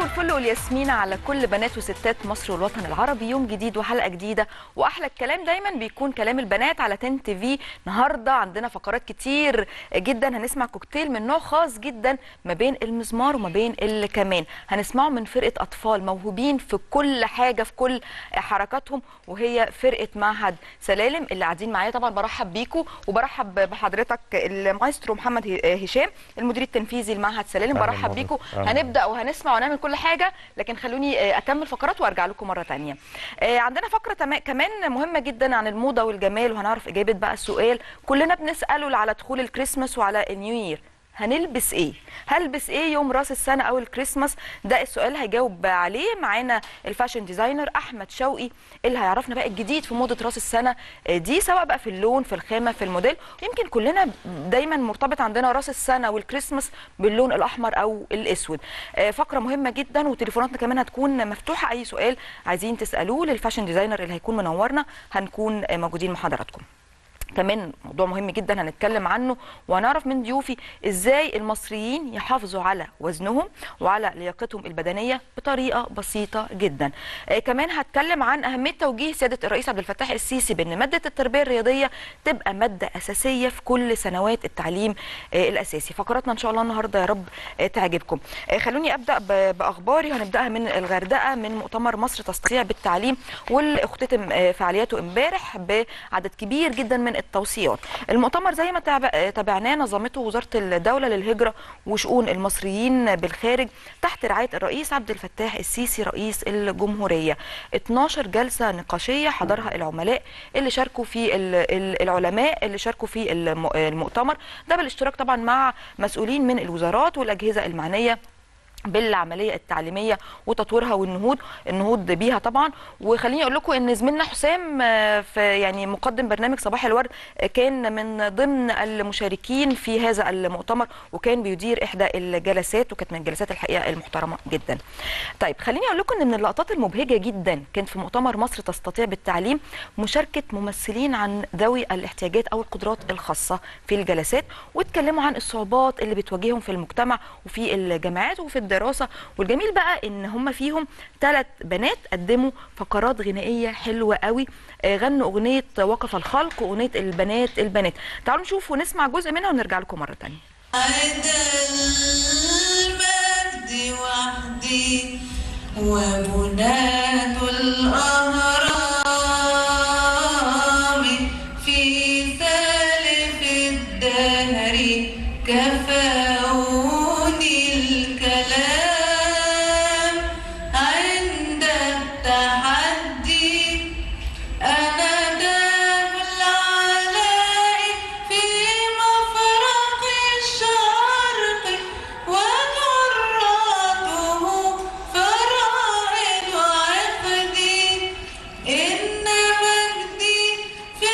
الفل والياسمين على كل بنات وستات مصر والوطن العربي يوم جديد وحلقه جديده واحلى الكلام دايما بيكون كلام البنات على تن تي في النهارده عندنا فقرات كتير جدا هنسمع كوكتيل من نوع خاص جدا ما بين المزمار وما بين الكمان هنسمعه من فرقه اطفال موهوبين في كل حاجه في كل حركاتهم وهي فرقه معهد سلالم اللي قاعدين معايا طبعا برحب بيكم وبرحب بحضرتك المايسترو محمد هشام المدير التنفيذي لمعهد سلالم أهلاً برحب بحضرتك. بيكم أهلاً. هنبدا وهنسمع ونعمل كل حاجه لكن خلوني آه، اكمل فقرات وارجع لكم مره تانية آه، عندنا فقره تما- كمان مهمه جدا عن الموضه والجمال وهنعرف اجابه بقى السؤال كلنا بنساله على دخول الكريسماس وعلى النيو يير هنلبس ايه هلبس ايه يوم راس السنه او الكريسماس ده السؤال هيجاوب عليه معانا الفاشن ديزاينر احمد شوقي اللي هيعرفنا بقى الجديد في موضه راس السنه آه، دي سواء بقى في اللون في الخامه في الموديل يمكن كلنا دايما مرتبط عندنا راس السنه والكريسماس باللون الاحمر او الاسود آه، فقره مهمه جدا وتليفوناتنا كمان هتكون مفتوحه اي سؤال عايزين تسالوه للفاشن ديزاينر اللي هيكون منورنا هنكون آه، موجودين مع حضراتكم كمان موضوع مهم جدا هنتكلم عنه وهنعرف من ضيوفي ازاي المصريين يحافظوا على وزنهم وعلى لياقتهم البدنيه بطريقه بسيطه جدا. آه كمان هتكلم عن اهميه توجيه سياده الرئيس عبد الفتاح السيسي بان ماده التربيه الرياضيه تبقى ماده اساسيه في كل سنوات التعليم آه الاساسي. فقراتنا ان شاء الله النهارده يا رب آه تعجبكم. آه خلوني ابدا ب- باخباري هنبداها من الغردقه من مؤتمر مصر تستطيع بالتعليم واللي اختتم آه، فعالياته امبارح بعدد كبير جدا من التوصيات المؤتمر زي ما تابع- آه، تابعناه نظمته وزاره الدوله للهجره وشؤون المصريين بالخارج تحت رعايه الرئيس عبد الفتاح السيسي رئيس الجمهوريه 12 جلسه نقاشيه حضرها العملاء اللي شاركوا في ال- ال- العلماء اللي شاركوا في الم- المؤتمر ده بالاشتراك طبعا مع مسؤولين من الوزارات والاجهزه المعنيه بالعمليه التعليميه وتطويرها والنهوض النهوض بيها طبعا وخليني اقول لكم ان زميلنا حسام آه، في يعني مقدم برنامج صباح الورد آه، كان من ضمن المشاركين في هذا المؤتمر وكان بيدير احدى الجلسات وكانت من الجلسات الحقيقه المحترمه جدا. طيب خليني اقول لكم ان من اللقطات المبهجه جدا كانت في مؤتمر مصر تستطيع بالتعليم مشاركه ممثلين عن ذوي الاحتياجات او القدرات الخاصه في الجلسات واتكلموا عن الصعوبات اللي بتواجههم في المجتمع وفي الجامعات وفي الدراسه والجميل بقى ان هم فيهم ثلاث بنات قدموا فقرات غنائيه حلوه قوي آه، غنوا اغنيه وقف الخلق واغنيه البنات البنات تعالوا نشوف ونسمع جزء منها ونرجع لكم مره ثانيه عدا المجد وحدي وبنات الأهرام في سالف الدهر كفاوني الكلام عند التحدي أنا دام العلاء في مفرق الشرق وذراته فرائض عقدي إن مجدي في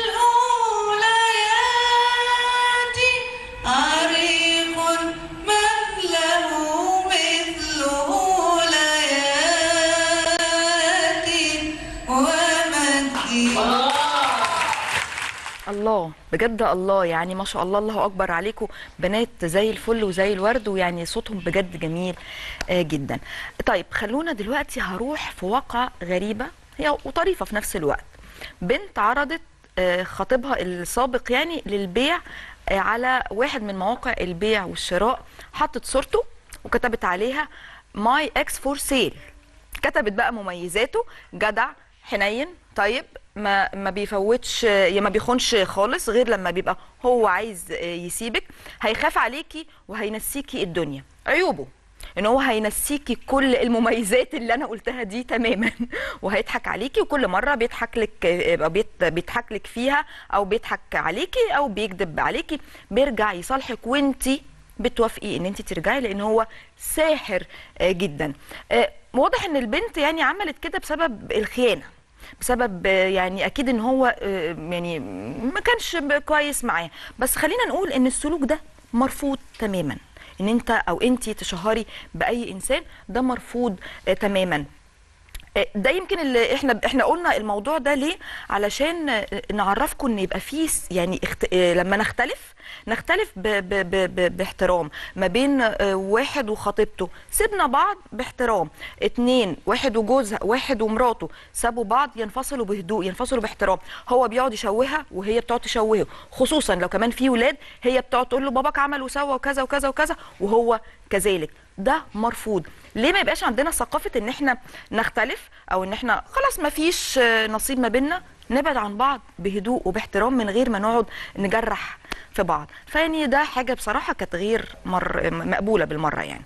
الأوليات عريق من له مثله ليات ومجدي الله بجد الله يعني ما شاء الله الله اكبر عليكم بنات زي الفل وزي الورد ويعني صوتهم بجد جميل آه جدا طيب خلونا دلوقتي هروح في واقعة غريبة هي وطريفة في نفس الوقت بنت عرضت آه خطيبها السابق يعني للبيع آه على واحد من مواقع البيع والشراء حطت صورته وكتبت عليها ماي اكس فور سيل كتبت بقى مميزاته جدع حنين طيب ما ما بيفوتش يا ما بيخونش خالص غير لما بيبقى هو عايز يسيبك هيخاف عليكي وهينسيكي الدنيا عيوبه ان هو هينسيكي كل المميزات اللي انا قلتها دي تماما وهيضحك عليكي وكل مره بيضحك لك أو بيت- بيضحك لك فيها او بيضحك عليكي او بيكذب عليكي بيرجع يصالحك وانتي بتوافقي ان انت ترجعي لان هو ساحر آه، جدا آه، واضح ان البنت يعني عملت كده بسبب الخيانه بسبب آه، يعني اكيد ان هو آه، يعني ما كانش ب- كويس معاه بس خلينا نقول ان السلوك ده مرفوض تماما ان انت او انت تشهري باي انسان ده مرفوض آه، تماما آه، ده يمكن اللي احنا احنا قلنا الموضوع ده ليه علشان آه، نعرفكم ان يبقى في س- يعني اخت... آه، لما نختلف نختلف ب... ب... ب... ب... باحترام ما بين آه، واحد وخطيبته سيبنا بعض باحترام اتنين واحد وجوزها واحد ومراته سابوا بعض ينفصلوا بهدوء ينفصلوا باحترام هو بيقعد يشوهها وهي بتقعد تشوهه خصوصا لو كمان في ولاد هي بتقعد تقول له باباك عمل وسوى وكذا وكذا وكذا وهو كذلك ده مرفوض ليه ما يبقاش عندنا ثقافه ان احنا نختلف او ان احنا خلاص ما فيش آه، نصيب ما بيننا نبعد عن بعض بهدوء وباحترام من غير ما نقعد نجرح في بعض فيعني ده حاجه بصراحه كانت غير مر مقبوله بالمره يعني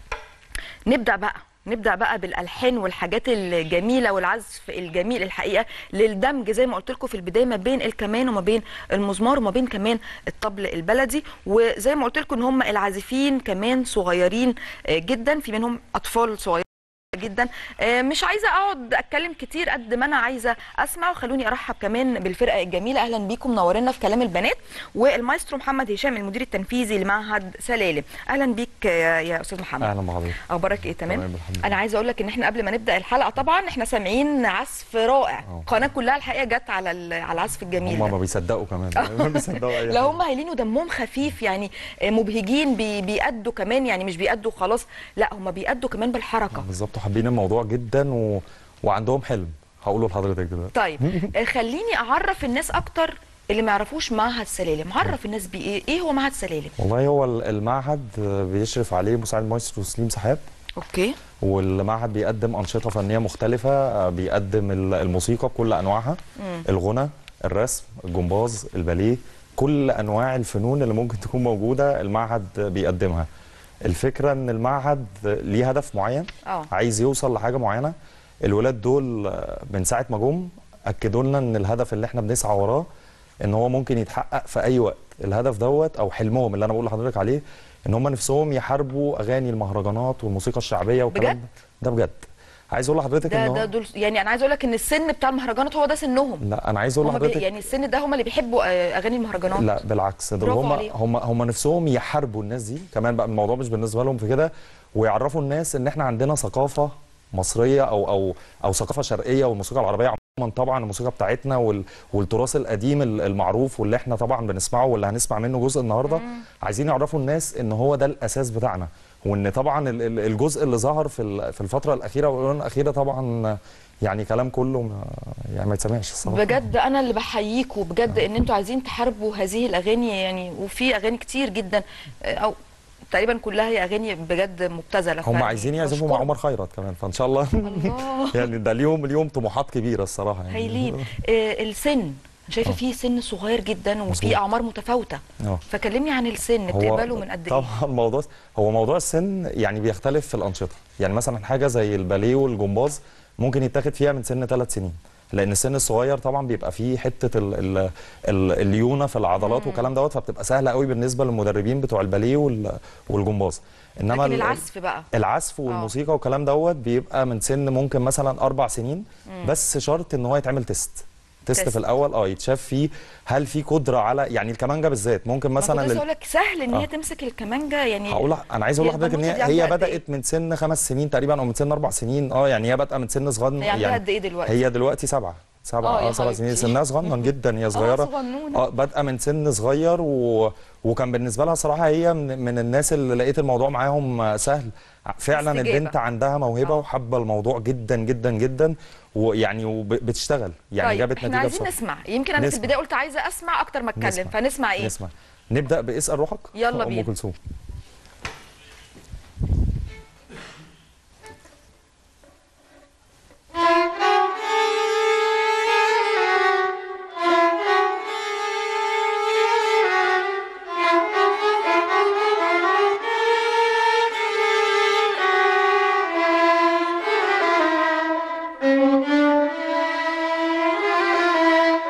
نبدا بقى نبدا بقى بالالحان والحاجات الجميله والعزف الجميل الحقيقه للدمج زي ما قلت لكم في البدايه ما بين الكمان وما بين المزمار وما بين كمان الطبل البلدي وزي ما قلت لكم ان هم العازفين كمان صغيرين آه، جدا في منهم اطفال صغيرين جدا آه، مش عايزه اقعد اتكلم كتير قد ما انا عايزه اسمع وخلوني ارحب كمان بالفرقه الجميله اهلا بيكم منورينا في كلام البنات والمايسترو محمد هشام المدير التنفيذي لمعهد سلالم اهلا بيك يا يا استاذ محمد اهلا بحضرتك اخبارك ايه تمام تمام، الحمد لله. انا عايزه اقول لك ان احنا قبل ما نبدا الحلقه طبعا احنا سامعين عزف رائع اه. القناه كلها الحقيقه جت على ال- على العزف الجميل هم ده ما بيصدقوا كمان ما بيصدقوا اي لا حاجة. هم هايلين ودمهم خفيف يعني آه، مبهجين بي بيأدوا كمان يعني مش بيأدوا خلاص لا هم بيأدوا كمان بالحركه بالظبط وحابين الموضوع جدا و... وعندهم حلم هقوله لحضرتك دلوقتي طيب آه، خليني اعرف الناس اكتر اللي ما يعرفوش معهد سلالم عرف الناس بايه ايه هو معهد سلالم والله هو ال- المعهد بيشرف عليه مساعد مايسترو سليم سحاب اوكي والمعهد بيقدم انشطه فنيه مختلفه بيقدم ال- الموسيقى بكل انواعها الغنى الرسم الجمباز الباليه كل انواع الفنون اللي ممكن تكون موجوده المعهد بيقدمها الفكره ان المعهد ليه هدف معين اه عايز يوصل لحاجه معينه الولاد دول آه، من ساعه ما جم اكدوا لنا ان الهدف اللي احنا بنسعى وراه ان هو ممكن يتحقق في اي وقت الهدف دوت او حلمهم اللي انا بقول لحضرتك عليه ان هم نفسهم يحاربوا اغاني المهرجانات والموسيقى الشعبيه والكلام بجد؟ ده ده بجد عايز اقول لحضرتك ده ان هو ده دول يعني انا عايزه اقول لك ان السن بتاع المهرجانات هو ده سنهم لا انا عايز اقول هم بي لحضرتك يعني السن ده هم اللي بيحبوا آه، اغاني المهرجانات لا بالعكس دول برافو هم عليهم. هم هم نفسهم يحاربوا الناس دي كمان بقى الموضوع مش بالنسبه لهم في كده ويعرفوا الناس ان احنا عندنا ثقافه مصريه او او او ثقافه شرقيه والموسيقى العربيه عموما طبعا الموسيقى بتاعتنا وال والتراث القديم ال- المعروف واللي احنا طبعا بنسمعه واللي هنسمع منه جزء النهارده عايزين يعرفوا الناس ان هو ده الاساس بتاعنا وان طبعا ال- ال- الجزء اللي ظهر في ال- في الفتره الاخيره والاونه الاخيره طبعا يعني كلام كله ما يعني ما يتسمعش الصراحه بجد انا اللي بحييكوا بجد ان انتوا عايزين تحاربوا هذه الاغاني يعني وفي اغاني كتير جدا آه، او تقريبا كلها هي اغاني بجد مبتذله هم فأنا عايزين يعزفوا مع بشكرهم. عمر خيرت كمان فان شاء الله الله يعني ده اليوم اليوم طموحات كبيره الصراحه يعني هايلين آه، السن أنا شايفه آه. فيه سن صغير جدا وفي مظبوط. اعمار متفاوته اه فكلمني عن السن بتقبلوا من قد ايه طبعا موضوع هو موضوع السن يعني بيختلف في الانشطه يعني مثلا حاجه زي الباليه والجمباز ممكن يتاخد فيها من سن ثلاث سنين لان السن الصغير طبعا بيبقى فيه حته ال ال ال الليونه في العضلات والكلام دوت فبتبقى سهله قوي بالنسبه للمدربين بتوع الباليه وال- والجمباز انما لكن ال- العزف بقى العزف والموسيقى والكلام دوت بيبقى من سن ممكن مثلا اربع سنين بس شرط ان هو يتعمل تيست تيست تيست. في الاول اه يتشاف فيه هل في قدره على يعني الكمانجه بالذات ممكن مثلا مثلا عايزه لل- اقول لك سهل ان هي آه. تمسك الكمانجه يعني هقول انا عايز اقول هي لحضرتك ان البنوتة هي دي هي عندها قد بدات من سن خمس سنين تقريبا او من سن اربع سنين اه يعني هي بادئه من سن صغير هي عندها قد ايه دلوقتي؟ هي دلوقتي سبعه سبعه آه، يا اه سبع سنين حبيبتي. سنها صغنن جدا هي صغيره صغنونة. اه بادئه من سن صغير و... وكان بالنسبه لها صراحه هي من, من الناس اللي لقيت الموضوع معاهم آه، سهل فعلا استجابة. البنت عندها موهبه آه. وحابه الموضوع جدا جدا جدا ويعني وبتشتغل يعني طيب جابت احنا نتيجه عايزين بصراحه نسمع يمكن انا في نسمع. البدايه قلت عايزه اسمع اكتر ما اتكلم نسمع. فنسمع ايه نسمع نبدا باسال روحك يلا ام بينا. كلثوم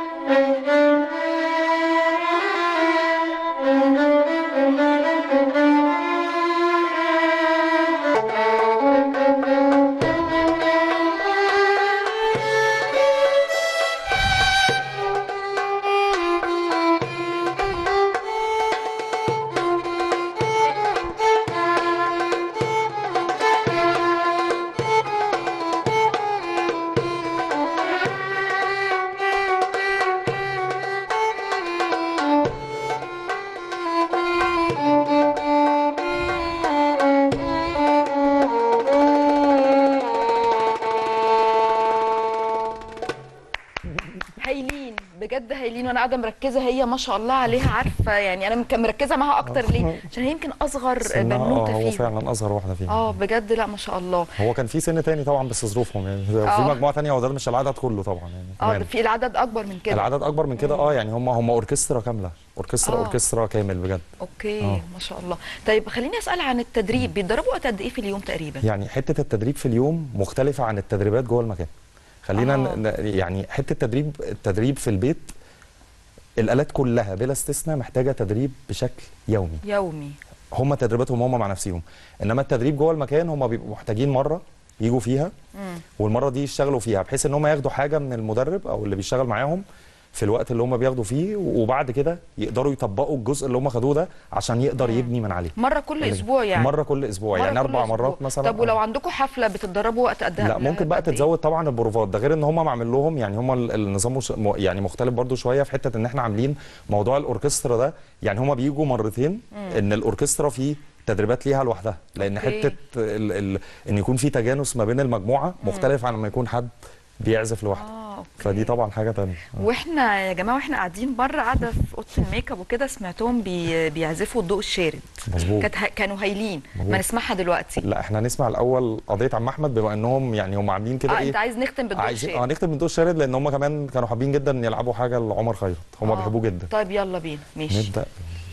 Thank you. هايلين وانا قاعده مركزه هي ما شاء الله عليها عارفه يعني انا يمكن مركزه معاها اكتر ليه عشان هي يمكن اصغر سنها اه بنوته هو فيهم فعلا اصغر واحده فيهم اه بجد لا ما شاء الله هو كان في سن تاني طبعا بس ظروفهم يعني في آه. مجموعه تانيه هو ده مش العدد كله طبعا يعني اه كمان. ده في العدد اكبر من كده العدد اكبر من كده اه يعني هم هم اوركسترا كامله اوركسترا آه. اوركسترا كامل بجد اوكي آه. ما شاء الله طيب خليني اسال عن التدريب بيتدربوا وقت قد ايه في اليوم تقريبا يعني حته التدريب في اليوم مختلفه عن التدريبات جوه المكان خلينا آه. ن- يعني حته التدريب التدريب في البيت الالات كلها بلا استثناء محتاجه تدريب بشكل يومي يومي هم تدريباتهم هم مع نفسهم انما التدريب جوه المكان هم بيبقوا محتاجين مره يجوا فيها مم. والمره دي يشتغلوا فيها بحيث ان هم ياخدوا حاجه من المدرب او اللي بيشتغل معاهم في الوقت اللي هم بياخدوا فيه وبعد كده يقدروا يطبقوا الجزء اللي هم خدوه ده عشان يقدر يبني من عليه مره كل اسبوع يعني مره كل اسبوع مرة يعني كل اربع أسبوع. مرات مثلا طب ولو عندكم حفله بتتدربوا وقت قد لا قبلها ممكن بقى بقد إيه؟ تتزود طبعا البروفات ده غير ان هم معمل لهم يعني هم ال- النظام مش م- يعني مختلف برضو شويه في حته ان احنا عاملين موضوع الاوركسترا ده يعني هم بيجوا مرتين ان الاوركسترا فيه تدريبات ليها لوحدها لان أوكي. حته ال ال ان يكون في تجانس ما بين المجموعه مختلف عن لما يكون حد بيعزف لوحده اه اوكي فدي طبعا حاجه تانية واحنا يا جماعه واحنا قاعدين بره قاعده في اوضه الميك اب وكده سمعتهم بي... بيعزفوا الضوء الشارد مظبوط كانت ه... كانوا هايلين مظبوط. ما نسمعها دلوقتي لا احنا نسمع الاول قضيه عم احمد بما انهم يعني هم عاملين كده اه ايه انت عايز نختم بالضوء عايزين اه الشارد نكتب من دول الشارد لان هم كمان كانوا حابين جدا يلعبوا حاجه لعمر خيرت هم آه. بيحبوه جدا طيب يلا بينا ماشي نبدا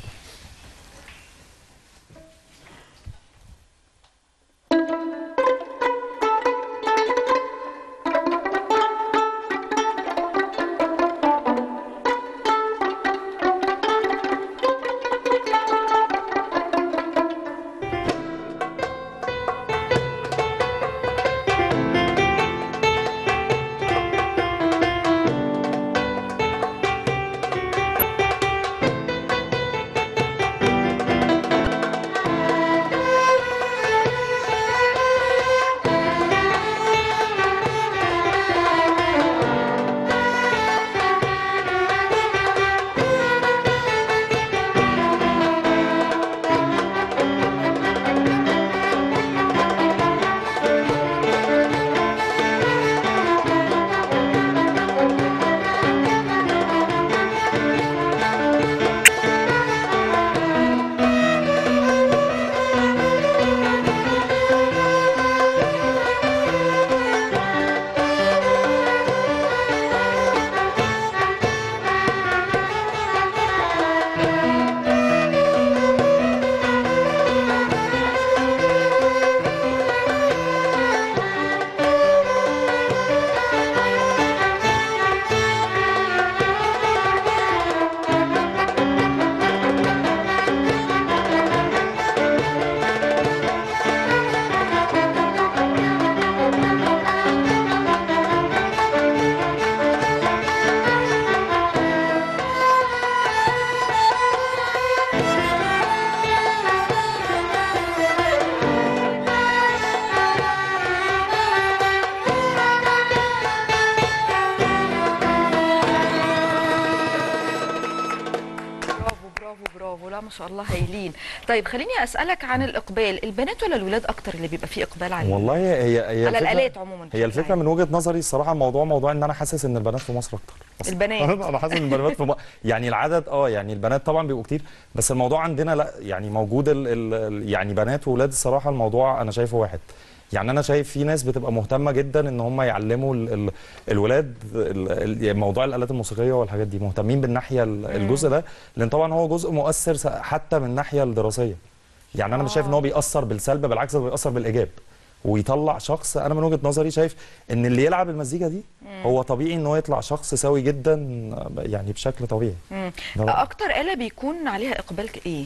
برافو برافو برافو لا ما شاء الله هايلين طيب خليني اسالك عن الاقبال البنات ولا الولاد اكتر اللي بيبقى فيه اقبال عليهم والله هي هي على الفكرة- الالات عموما هي بشكل الفكره عام. من وجهه نظري الصراحه الموضوع موضوع ان انا حاسس ان البنات في مصر اكتر أصلاً. البنات. انا حاسس ان البنات في م... يعني العدد اه يعني البنات طبعا بيبقوا كتير بس الموضوع عندنا لا يعني موجود ال... ال... ال- يعني بنات واولاد الصراحه الموضوع انا شايفه واحد يعني انا شايف في ناس بتبقى مهتمه جدا ان هم يعلموا ال... ال... الولاد ال... ال... موضوع الالات الموسيقيه والحاجات دي مهتمين بالناحيه ال- الجزء ده لان طبعا هو جزء مؤثر س- حتى من الناحيه الدراسيه يعني انا مش شايف ان هو بيأثر بالسلب بالعكس ده بيأثر بالايجاب ويطلع شخص انا من وجهه نظري شايف ان اللي يلعب المزيكا دي هو طبيعي ان هو يطلع شخص سوي جدا يعني بشكل طبيعي مم. ده رأيي. اكتر آلة بيكون عليها اقبال ك- ايه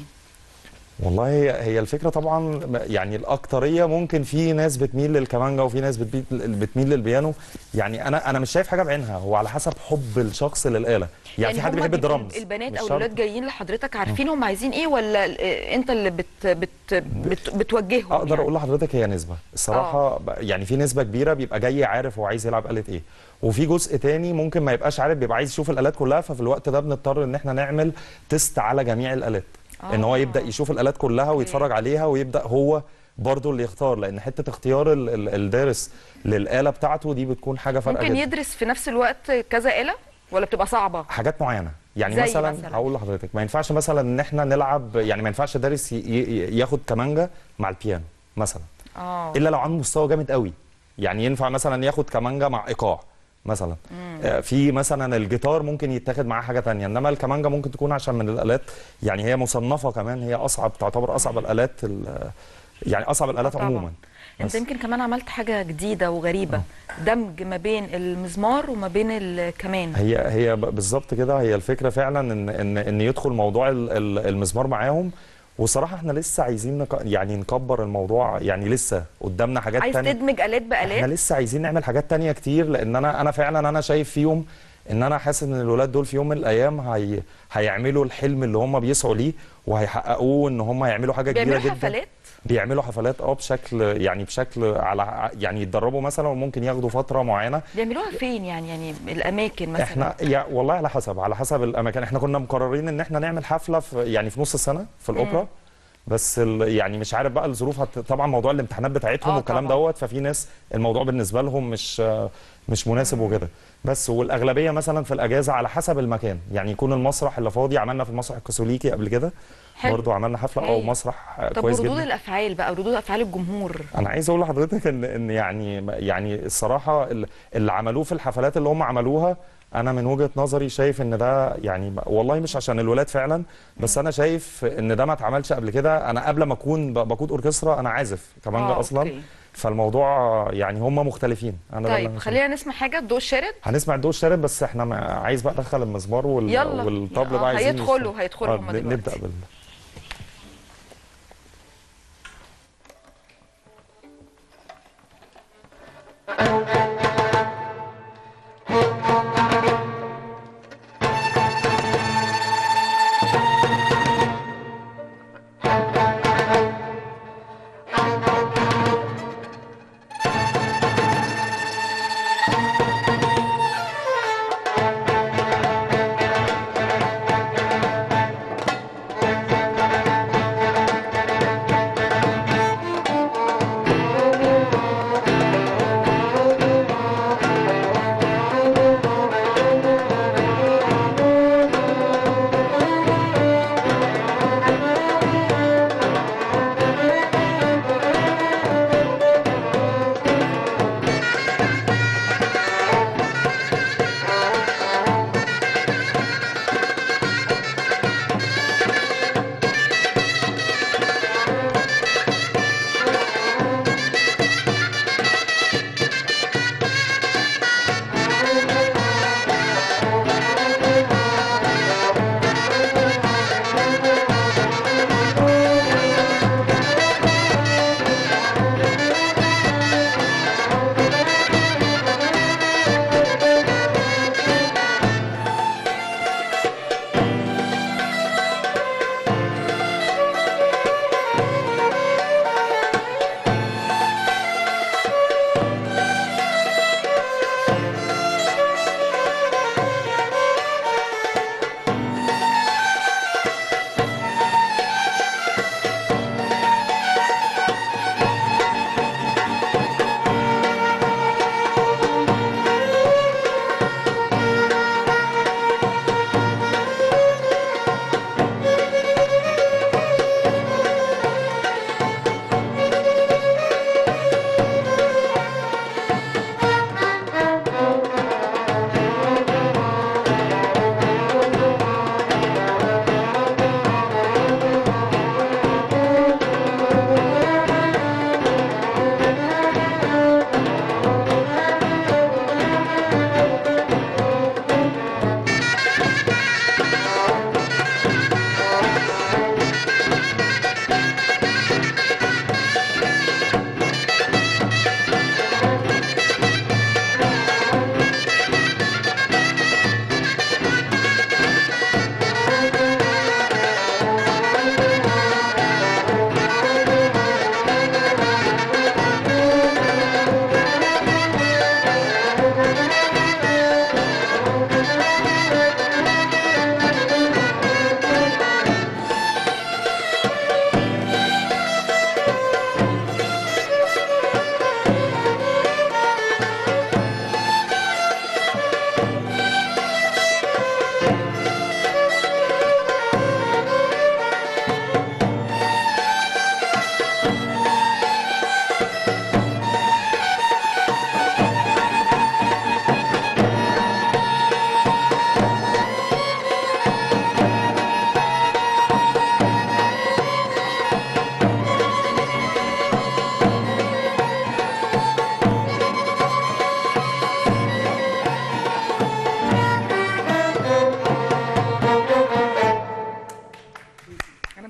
والله هي هي الفكره طبعا يعني الاكتريه ممكن في ناس بتميل للكمانجا وفي ناس بتميل بتميل للبيانو يعني انا انا مش شايف حاجه بعينها هو على حسب حب الشخص للاله يعني, في حد هما بيحب بيبقوا الدرامز البنات مش او شرط. الولاد جايين لحضرتك عارفين هم عايزين ايه ولا ال- انت اللي بت بت بت بتوجههم اقدر يعني؟ اقول لحضرتك هي نسبه الصراحه ب- يعني في نسبه كبيره بيبقى جاي عارف هو عايز يلعب آلة ايه وفي جزء تاني ممكن ما يبقاش عارف بيبقى عايز يشوف الآلات كلها ففي الوقت ده بنضطر ان احنا نعمل تيست على جميع الآلات ان هو آه. يبدا يشوف الآلات كلها ويتفرج عليها ويبدا هو برضه اللي يختار لان حته اختيار ال- ال- الدارس للآلة بتاعته دي بتكون حاجه فارقه ممكن جدا يدرس في نفس الوقت كذا آلة ولا بتبقى صعبه حاجات معينه يعني زي مثلا, مثلاً؟ هقول لحضرتك ما ينفعش مثلا ان احنا نلعب يعني ما ينفعش دارس ي- ي- ياخد كمانجا مع البيانو مثلا اه الا لو عنده مستوى جامد قوي يعني ينفع مثلا ياخد كمانجا مع ايقاع مثلا آه، في مثلا الجيتار ممكن يتاخد معاه حاجه تانية انما الكمانجا ممكن تكون عشان من الالات يعني هي مصنفه كمان هي اصعب تعتبر اصعب الالات ال- يعني اصعب الالات طبعاً. عموما انت بس. يمكن كمان عملت حاجه جديده وغريبه دمج ما بين المزمار وما بين الكمان هي هي ب- بالظبط كده هي الفكره فعلا ان ان ان يدخل موضوع ال- ال- المزمار معاهم وصراحه احنا لسه عايزين نك... يعني نكبر الموضوع يعني لسه قدامنا حاجات عايز تانية تدمج الات احنا بالات لسه عايزين نعمل حاجات تانية كتير لان انا انا فعلا انا شايف فيهم ان انا حاسس ان الولاد دول في يوم من الايام هي هيعملوا الحلم اللي هم بيسعوا ليه وهيحققوه ان هم يعملوا حاجه كبيره بيعملوا جدا حفلات بيعملوا حفلات اه بشكل يعني بشكل على يعني يتدربوا مثلا وممكن ياخدوا فتره معينه بيعملوها فين يعني يعني الاماكن مثلا احنا يا والله على حسب على حسب الاماكن احنا كنا مقررين ان احنا نعمل حفله في يعني في نص السنه في الاوبرا بس ال يعني مش عارف بقى الظروف هت... طبعا موضوع الامتحانات بتاعتهم آه والكلام طبعاً. دوت ففي ناس الموضوع بالنسبه لهم مش مش مناسب وكده بس والاغلبيه مثلا في الاجازه على حسب المكان يعني يكون المسرح اللي فاضي عملنا في المسرح الكاثوليكي قبل كده حلو. برضو عملنا حفله او هايل. مسرح طب كويس وردود جدا الافعال بقى ردود افعال الجمهور انا عايز اقول لحضرتك ان ان يعني يعني الصراحه ال- اللي عملوه في الحفلات اللي هم عملوها انا من وجهه نظري شايف ان ده يعني والله مش عشان الولاد فعلا بس انا شايف ان ده ما اتعملش قبل كده انا قبل ما اكون ب- بقود اوركسترا انا عازف كمانجا آه، اصلا أوكي. فالموضوع يعني هم مختلفين انا ده اللي طيب أنا شايفه. خلينا نسمع حاجه الضوء الشارد هنسمع الدور الشارد بس احنا ما- عايز بقى ادخل المزمار وال... يلا. والطبل آه، بقى عايزين هيدخلوا- يشتغل. هيدخلوا آه، هما ن- دلوقتي. نبدا بال Thank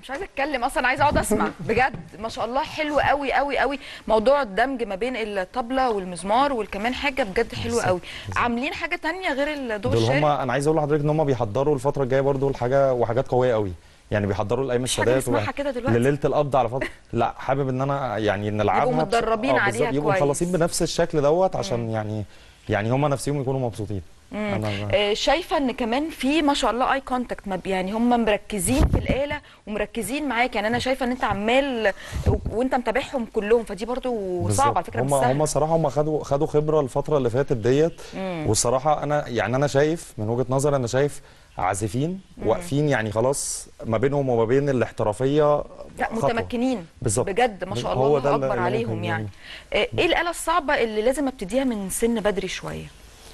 مش عايزه اتكلم اصلا عايزه اقعد اسمع بجد ما شاء الله حلو قوي قوي قوي موضوع الدمج ما بين الطبله والمزمار والكمان حاجه بجد حلوه قوي عاملين حاجه تانية غير الدور دول هم الشعري انا عايز اقول لحضرتك ان هم بيحضروا الفتره الجايه برضو الحاجه وحاجات قويه قوي يعني بيحضروا الايام مش حاجة السادات نسمعها كده دلوقتي؟ لليله القبض على فتره لا حابب ان انا يعني نلعبها يبقوا بش- متدربين آه، عليها بالظبط، يبقوا كويس. مخلصين بنفس الشكل دوت عشان يعني يعني هم نفسهم يكونوا مبسوطين انا آه، شايفه ان كمان في ما شاء الله اي كونتاكت ما بي- يعني هم مركزين في الاله ومركزين معاك يعني انا شايفه ان انت عمال و- وانت متابعهم كلهم فدي برضو صعبه على فكره مش هم هم سهله صراحه هم خدوا خدوا خبره الفتره اللي فاتت ديت والصراحه انا يعني انا شايف من وجهه نظري انا شايف عازفين واقفين يعني خلاص ما بينهم وما بين الاحترافيه لا خطوة. متمكنين بالظبط. بجد ما شاء هو الله ده الله اللي- اكبر اللي عليهم ممكن يعني آه، ايه الاله الصعبه اللي لازم ابتديها من سن بدري شويه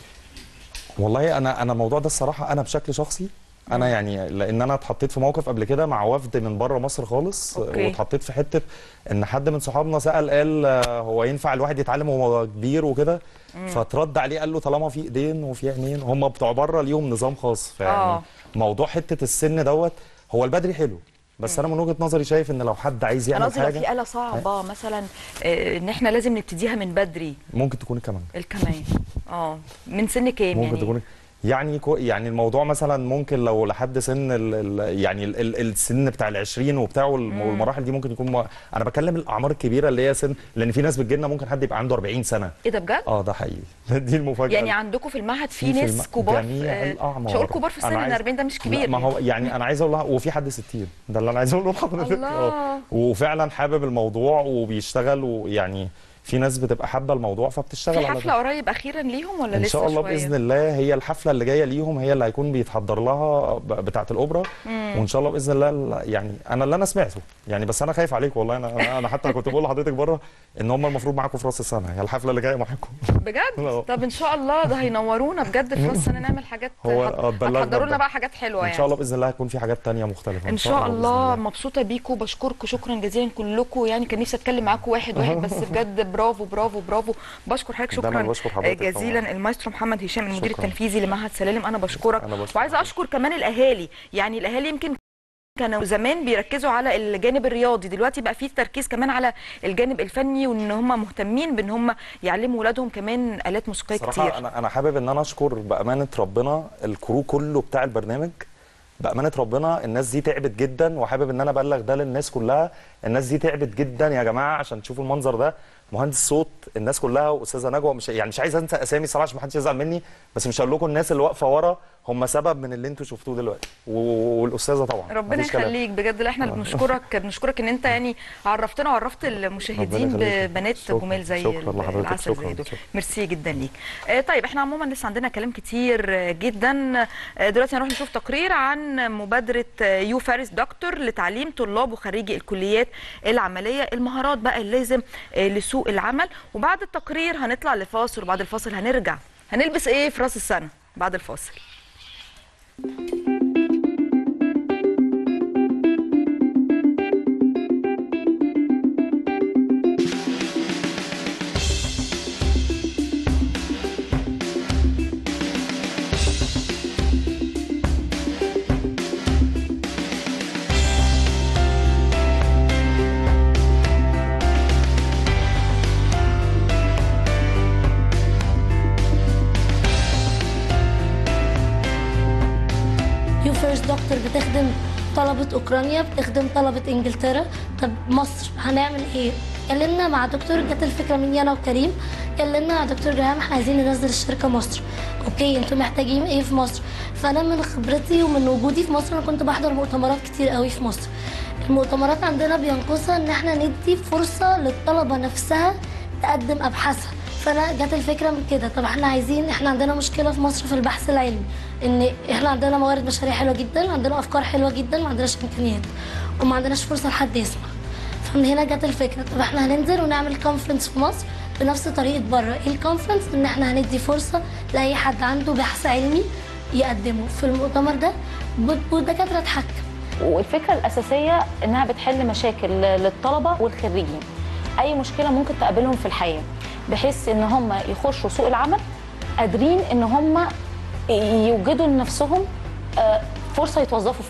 والله انا انا الموضوع ده الصراحه انا بشكل شخصي انا يعني لان انا اتحطيت في موقف قبل كده مع وفد من بره مصر خالص أوكي. واتحطيت في حته ان حد من صحابنا سال قال آه، هو ينفع الواحد يتعلم وهو كبير وكده فترد عليه قال له طالما في ايدين وفي عينين هم بتوع بره ليهم نظام خاص آه. فيعني موضوع حته السن دوت هو البدري حلو بس انا من وجهه نظري شايف ان لو حد عايز انا يعمل قصدي لو حاجه في اله صعبه مثلا آه، ان احنا لازم نبتديها من بدري ممكن تكون كمان الكمان اه من سن كام ممكن يعني تكون يعني كو يعني الموضوع مثلا ممكن لو لحد سن ال ال يعني ال ال السن بتاع ال 20 وبتاع والم- والمراحل دي ممكن يكون م... انا بكلم الاعمار الكبيره اللي هي سن لان في ناس بتجي لنا ممكن حد يبقى عنده 40 سنه ايه ده بجد اه ده حقيقي دي المفاجاه يعني عندكم في المعهد في في في ناس الم- كبار جميع آه، الاعمار مش هقول كبار في السن أنا ان عايز- 40 ده مش لا، كبير ما هو يعني انا عايز اقول لها وفي حد 60 ده اللي انا عايز اقوله لحضرتك الله. آه. وفعلا حابب الموضوع وبيشتغل ويعني في ناس بتبقى حابه الموضوع فبتشتغل في على حفله قريب اخيرا ليهم ولا ان لسه شاء الله شوية؟ باذن الله هي الحفله اللي جايه ليهم هي اللي هيكون بيتحضر لها ب- بتاعه الاوبرا وان شاء الله باذن الله ال- يعني انا اللي انا سمعته يعني بس انا خايف عليك والله انا أنا- انا حتى كنت بقول لحضرتك بره ان هم المفروض معاكم في راس السنه هي الحفله اللي جايه معاكم بجد لا. طب ان شاء الله ده هينورونا بجد في راس السنه نعمل حاجات هو هت- اتبلغنا هتحضروا لنا بده. بقى حاجات حلوه ان يعني شاء الله باذن الله هيكون في حاجات تانية مختلفه ان شاء بإذن الله مبسوطه بيكم بشكركم شكرا جزيلا كلكم يعني كان نفسي اتكلم معاكم واحد واحد بس بجد برافو برافو برافو بشكر حضرتك ده أنا شكرا بشكر حضرتك جزيلا طبعاً. المايسترو محمد هشام المدير شكراً. التنفيذي لمعهد سلالم انا بشكرك أنا بشكر وعايزه اشكر كمان الاهالي يعني الاهالي يمكن كانوا زمان بيركزوا على الجانب الرياضي دلوقتي بقى في تركيز كمان على الجانب الفني وان هم مهتمين بان هم يعلموا ولادهم كمان الات موسيقيه صراحه كتير انا انا حابب ان انا اشكر بامانه ربنا الكرو كله بتاع البرنامج بامانه ربنا الناس دي تعبت جدا وحابب ان انا ابلغ ده للناس كلها الناس دي تعبت جدا يا جماعه عشان تشوفوا المنظر ده مهندس صوت الناس كلها واستاذه نجوى مش يعني مش عايز انسى اسامي صراحه عشان ما حدش يزعل مني بس مش هقول لكم الناس اللي واقفه ورا هم سبب من اللي انتوا شفتوه دلوقتي و- والاستاذه طبعا ربنا مفيش كلام. يخليك بجد لا احنا اللي بنشكرك بنشكرك ان انت يعني عرفتنا وعرفت المشاهدين ربنا يخليك. ببنات شكراً. جمال زي شكراً لحضرتك. العسل زي شكراً. دول شكراً. ميرسي جدا ليك آه طيب احنا عموما لسه عندنا كلام كتير آه، جدا آه دلوقتي هنروح نشوف تقرير عن مبادره آه، يو فارس دكتور لتعليم طلاب وخريجي الكليات العمليه المهارات بقى اللازم آه، لسوق العمل وبعد التقرير هنطلع لفاصل وبعد الفاصل هنرجع هنلبس ايه في راس السنه بعد الفاصل يو فيرست دكتور بتخدم طلبة أوكرانيا بتخدم طلبة إنجلترا طب مصر هنعمل إيه؟ اتكلمنا مع دكتور جت الفكرة مني أنا وكريم اتكلمنا مع دكتور جهام احنا عايزين ننزل الشركة مصر أوكي انتوا محتاجين إيه في مصر؟ فأنا من خبرتي ومن وجودي في مصر أنا كنت بحضر مؤتمرات كتير قوي في مصر المؤتمرات عندنا بينقصها إن احنا ندي فرصة للطلبة نفسها تقدم أبحاثها فانا جت الفكره من كده طب احنا عايزين احنا عندنا مشكله في مصر في البحث العلمي ان احنا عندنا موارد بشريه حلوه جدا عندنا افكار حلوه جدا ما عندناش امكانيات وما عندناش فرصه لحد يسمع فمن هنا جت الفكره طب احنا هننزل ونعمل كونفرنس في مصر بنفس طريقه بره ايه الكونفرنس ان احنا هندي فرصه لاي حد عنده بحث علمي يقدمه في المؤتمر ده والدكاتره تحكم والفكره الاساسيه انها بتحل مشاكل للطلبه والخريجين اي مشكله ممكن تقابلهم في الحياه بحيث ان هم يخشوا سوق العمل قادرين ان هم يوجدوا لنفسهم آه، فرصه يتوظفوا فيها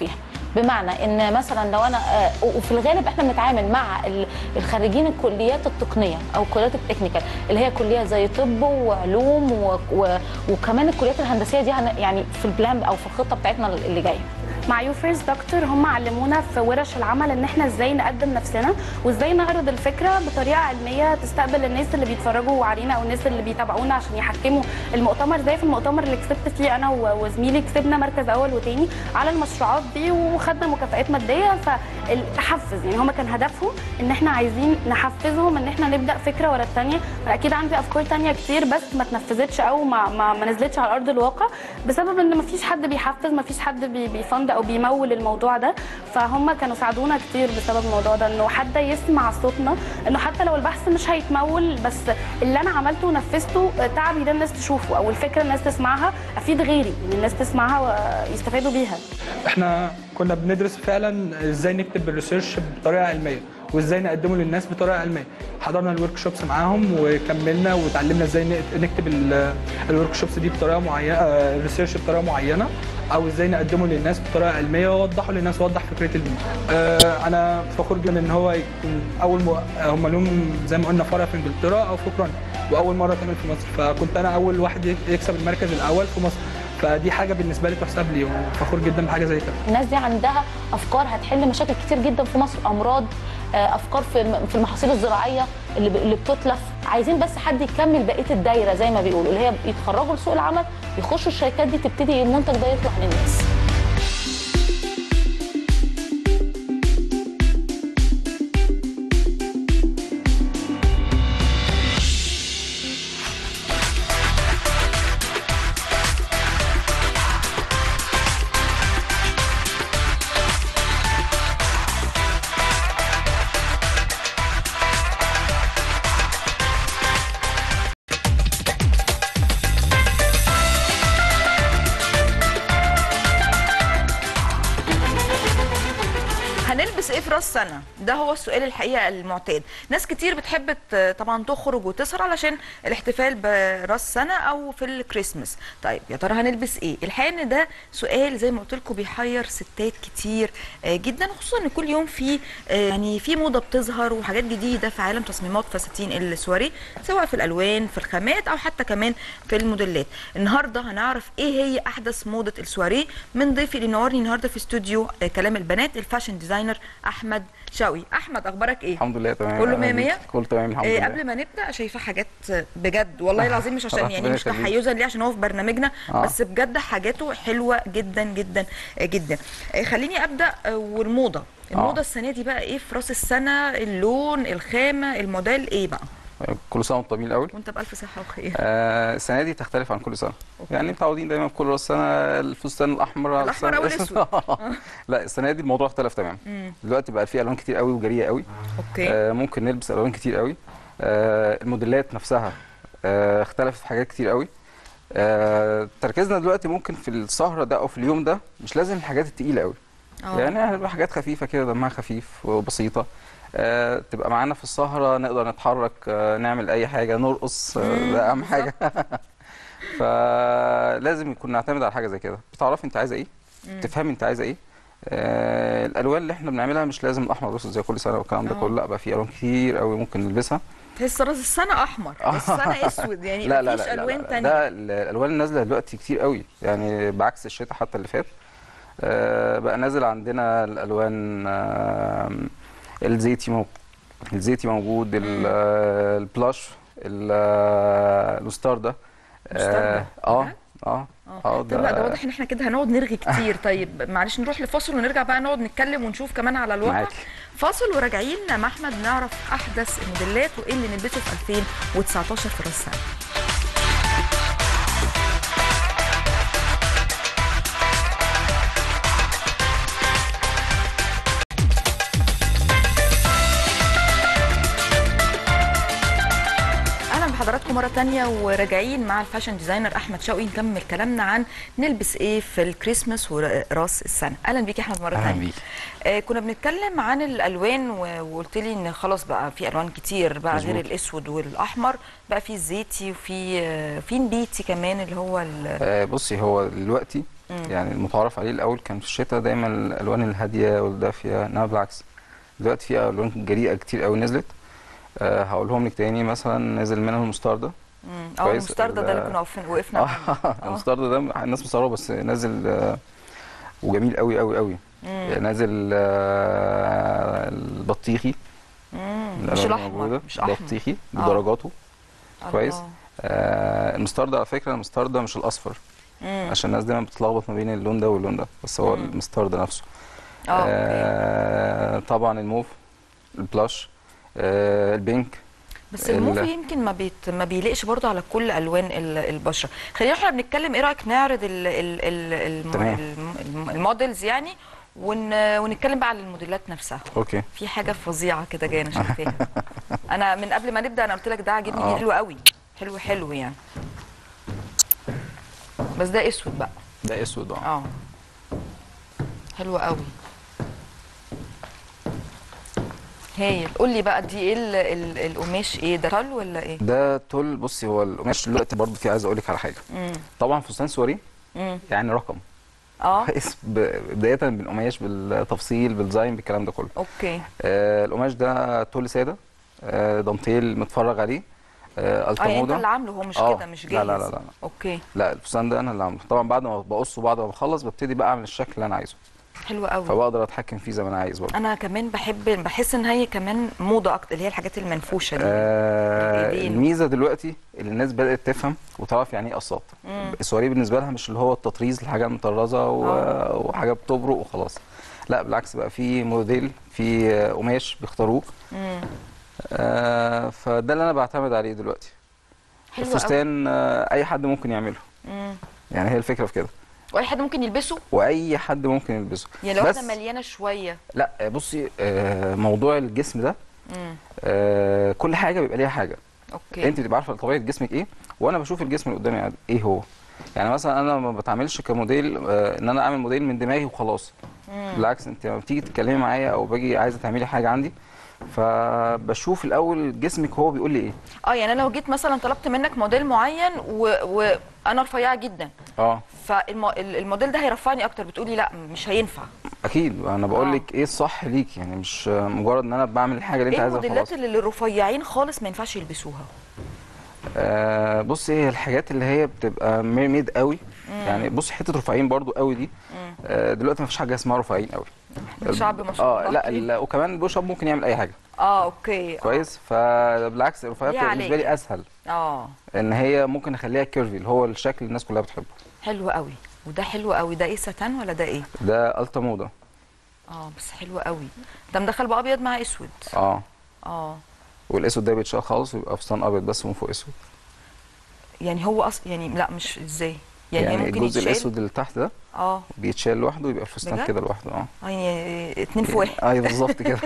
بمعنى ان مثلا لو انا آه، وفي الغالب احنا بنتعامل مع ال- الخريجين الكليات التقنيه او الكليات التكنيكال اللي هي كليات زي طب وعلوم و... و... وكمان الكليات الهندسيه دي هن... يعني في البلان او في الخطه بتاعتنا اللي جايه مع يو فيرست دكتور هم علمونا في ورش العمل ان احنا ازاي نقدم نفسنا وازاي نعرض الفكره بطريقه علميه تستقبل الناس اللي بيتفرجوا علينا او الناس اللي بيتابعونا عشان يحكموا المؤتمر زي في المؤتمر اللي كسبت فيه انا و- وزميلي كسبنا مركز اول وتاني على المشروعات دي وخدنا مكافآت ماديه فالتحفز يعني هم كان هدفهم ان احنا عايزين نحفزهم ان احنا نبدا فكره ورا الثانيه اكيد عندي افكار تانية كتير بس ما اتنفذتش او ما ما, ما نزلتش على ارض الواقع بسبب ان ما فيش حد بيحفز ما فيش حد بي- بيفند او بيمول الموضوع ده فهم كانوا ساعدونا كتير بسبب الموضوع ده انه حد يسمع صوتنا انه حتى لو البحث مش هيتمول بس اللي انا عملته ونفذته تعبي ده الناس تشوفه او الفكره الناس تسمعها افيد غيري يعني الناس تسمعها ويستفادوا بيها احنا كنا بندرس فعلا ازاي نكتب الريسيرش بطريقه علميه وازاي نقدمه للناس بطريقه علميه حضرنا الورك شوبس معاهم وكملنا وتعلمنا ازاي ن- نكتب الورك شوبس دي بطريقه معينه آه، الريسيرش بطريقه معينه او ازاي نقدمه للناس بطريقه علميه ووضحه للناس وضح فكره البيت آه، انا فخور جدا ان هو يكون اول م... هم لهم زي ما قلنا فرع في انجلترا او في اوكرانيا واول مره تعمل في مصر فكنت انا اول واحد يكسب المركز الاول في مصر فدي حاجه بالنسبه لي تحسب لي وفخور جدا بحاجه زي كده الناس دي عندها افكار هتحل مشاكل كتير جدا في مصر امراض آه، افكار في في المحاصيل الزراعيه اللي ب- اللي بتتلف عايزين بس حد يكمل بقيه الدايره زي ما بيقولوا اللي هي يتخرجوا لسوق العمل يخشوا الشركات دي تبتدي المنتج ده يطلع للناس هنلبس ايه في راس سنه ده هو السؤال الحقيقه المعتاد ناس كتير بتحب ت- طبعا تخرج وتسهر علشان الاحتفال براس سنه او في الكريسماس طيب يا ترى هنلبس ايه الحقيقه ان ده سؤال زي ما قلت لكم بيحير ستات كتير آه، جدا خصوصا ان كل يوم في آه، يعني في موضه بتظهر وحاجات جديده في عالم تصميمات فساتين السواري سواء في الالوان في الخامات او حتى كمان في الموديلات النهارده هنعرف ايه هي احدث موضه السواري من ضيفي اللي نورني النهارده في استوديو آه، كلام البنات الفاشن ديزاينر احمد شوقي احمد اخبارك ايه الحمد لله تمام كله أهلا مية بيك. مية؟ كله تمام الحمد إيه لله قبل ما نبدا شايفه حاجات بجد والله العظيم مش عشان يعني ربنا مش يخليك. تحيزا ليه عشان هو في برنامجنا آه. بس بجد حاجاته حلوه جدا جدا آه، جدا آه، خليني ابدا آه، والموضه الموضه آه. السنه دي بقى ايه في راس السنه اللون الخامه الموديل ايه بقى كل سنه وانت طيبين الاول وانت بالف صحه وخير آه السنه دي تختلف عن كل سنه يعني متعودين دايما في كل راس سنه الفستان الاحمر الأحمر أو الأسود. لا السنه دي الموضوع اختلف تمام دلوقتي بقى في الوان كتير قوي وجريئه قوي اوكي آه ممكن نلبس الوان كتير قوي آه الموديلات نفسها آه اختلفت في حاجات كتير قوي آه تركيزنا دلوقتي ممكن في السهره ده او في اليوم ده مش لازم الحاجات التقيله قوي آه. يعني هتبقى حاجات خفيفه كده دمها خفيف وبسيطه آه، تبقى معانا في السهره نقدر نتحرك آه، نعمل اي حاجه نرقص آه، ده اهم حاجه فلازم يكون نعتمد على حاجه زي كده بتعرفي انت عايزه ايه تفهمي انت عايزه ايه آه الالوان اللي احنا بنعملها مش لازم الاحمر والاسود زي كل سنه والكلام ده آه. كله لا بقى في الوان كتير قوي ممكن نلبسها تحس راس السنه احمر راس السنه اسود يعني لا لا مفيش لا, لا, الوان لا, تانية ده ال- الالوان اللي نازله دلوقتي كتير قوي يعني بعكس الشتاء حتى اللي فات آه بقى نازل عندنا الالوان آه الزيتي مو الزيتي موجود ال- آه، البلاش ال- آه، المستردة مستردة؟ اه بجد؟ اه اه طب لا ده واضح ان احنا كده هنقعد نرغي كتير طيب معلش نروح لفاصل ونرجع بقى نقعد نتكلم ونشوف كمان على الواقع معاكي. فاصل وراجعين مع احمد نعرف احدث الموديلات وايه اللي نلبسه في 2019 في راس السنه اهلا بحضراتكم مره تانية وراجعين مع الفاشن ديزاينر احمد شوقي نكمل كلامنا عن نلبس ايه في الكريسماس وراس السنه اهلا بيك يا احمد مره أهلا تانية بيك. آه كنا بنتكلم عن الالوان و- وقلت لي ان خلاص بقى في الوان كتير بقى غير مظبوط. الاسود والاحمر بقى في الزيتي وفي آه في نبيتي كمان اللي هو ال- آه، بصي هو دلوقتي يعني المتعارف عليه الاول كان في الشتاء دايما الالوان الهاديه والدافيه انما بالعكس دلوقتي في الوان جريئه كتير قوي نزلت أه هقولهم لك تاني مثلا نزل منها المستردة مم. اه كويس. المستردة ده اللي ال- كنا واقفين وقفنا عنده. اه المستردة ده الناس مستغربه بس نازل آه، وجميل قوي قوي قوي نازل آه، البطيخي مم. الألوان مش الموجودة. الاحمر مش احمر بطيخي بدرجاته كويس الله. آه المستردة على فكره المستردة مش الاصفر مم. عشان الناس دايما بتتلخبط ما بين اللون ده واللون ده بس هو مم. المستردة نفسه اه أوكي. آه طبعا الموف البلاش آه البينك بس ال- الموف يمكن ما بيت ما بيليقش برضه على كل الوان ال- البشره خلينا احنا بنتكلم ايه رايك نعرض ال ال ال الم- تمام. الم- الم- الموديلز يعني ون ونتكلم بقى على الموديلات نفسها اوكي في حاجه فظيعه كده جايه انا شايفاها انا من قبل ما نبدا انا قلت لك ده عاجبني آه. حلو قوي حلو حلو يعني بس ده اسود بقى ده اسود اه اه حلو قوي هايل قول لي بقى دي ايه ال- ال- القماش ايه ده تل ولا ايه ده تول بصي هو القماش دلوقتي برضه في عايز اقول لك على حاجه امم طبعا فستان سوري امم يعني رقم اه اسم ب- بدايه بالقماش بالتفصيل بالديزاين بالكلام ده كله اوكي آه القماش ده تول ساده آه دانتيل متفرج عليه آه اه يعني انت التموضه اللي عامله هو مش آه. كده مش لا- جاهز لا- لا- لا. اوكي لا الفستان ده انا اللي عامله طبعا بعد ما بقصه بعد ما بخلص ببتدي بقى اعمل الشكل اللي انا عايزه حلو قوي فبقدر اتحكم فيه زي ما انا عايز برضه انا كمان بحب بحس ان هي كمان موضه اكتر اللي هي الحاجات المنفوشه دي آه الإيدين. الميزه دلوقتي اللي الناس بدات تفهم وتعرف يعني ايه قصات مم. السواري بالنسبه لها مش اللي هو التطريز الحاجه المطرزه و... آه. وحاجه بتبرق وخلاص لا بالعكس بقى في موديل في آه، قماش بيختاروه مم. آه فده اللي انا بعتمد عليه دلوقتي حلو قوي الفستان آه اي حد ممكن يعمله مم. يعني هي الفكره في كده واي حد ممكن يلبسه واي حد ممكن يلبسه يعني لو بس واحده مليانه شويه لا آه، بصي آه موضوع الجسم ده مم. آه كل حاجه بيبقى ليها حاجه اوكي انت بتبقى عارفه طبيعه جسمك ايه وانا بشوف الجسم اللي قدامي ايه هو يعني مثلا انا ما بتعاملش كموديل آه، ان انا اعمل موديل من دماغي وخلاص مم. بالعكس انت لما بتيجي تتكلمي معايا او باجي عايزه تعملي حاجه عندي فبشوف الاول جسمك هو بيقول لي ايه اه يعني انا لو جيت مثلا طلبت منك موديل معين و- وانا رفيعه جدا اه فالموديل ده هيرفعني اكتر بتقولي لا مش هينفع اكيد انا بقول آه. لك ايه الصح ليك يعني مش آه، مجرد ان انا بعمل الحاجه اللي انت ايه عايزها الموديلات خلاص اللي للرفيعين خالص ما ينفعش يلبسوها آه بصي هي الحاجات اللي هي بتبقى ميد قوي يعني بصي حته رفيعين برضو قوي دي آه دلوقتي ما فيش حاجه اسمها رفيعين قوي الشعب ما شاء اه الله لا كبير. ال- وكمان البوش اب ممكن يعمل اي حاجه اه اوكي كويس فبالعكس الرفيعيه ليه بتبقى بالنسبه عليك؟ لي اسهل اه ان هي ممكن اخليها كيرفي اللي هو الشكل اللي الناس كلها بتحبه حلو قوي وده حلو قوي ده ايه ساتان ولا ده ايه ده التا موضه اه بس حلو قوي ده مدخل بقى ابيض مع اسود اه اه والاسود ده بيتشال خالص ويبقى فستان ابيض بس من فوق اسود يعني هو اصلا يعني لا مش ازاي يعني, يعني, ممكن الجزء يتشال الاسود اللي تحت ده اه بيتشال لوحده ويبقى الفستان بجد؟ كده لوحده اه آه، يعني اتنين في واحد ايوه بالظبط كده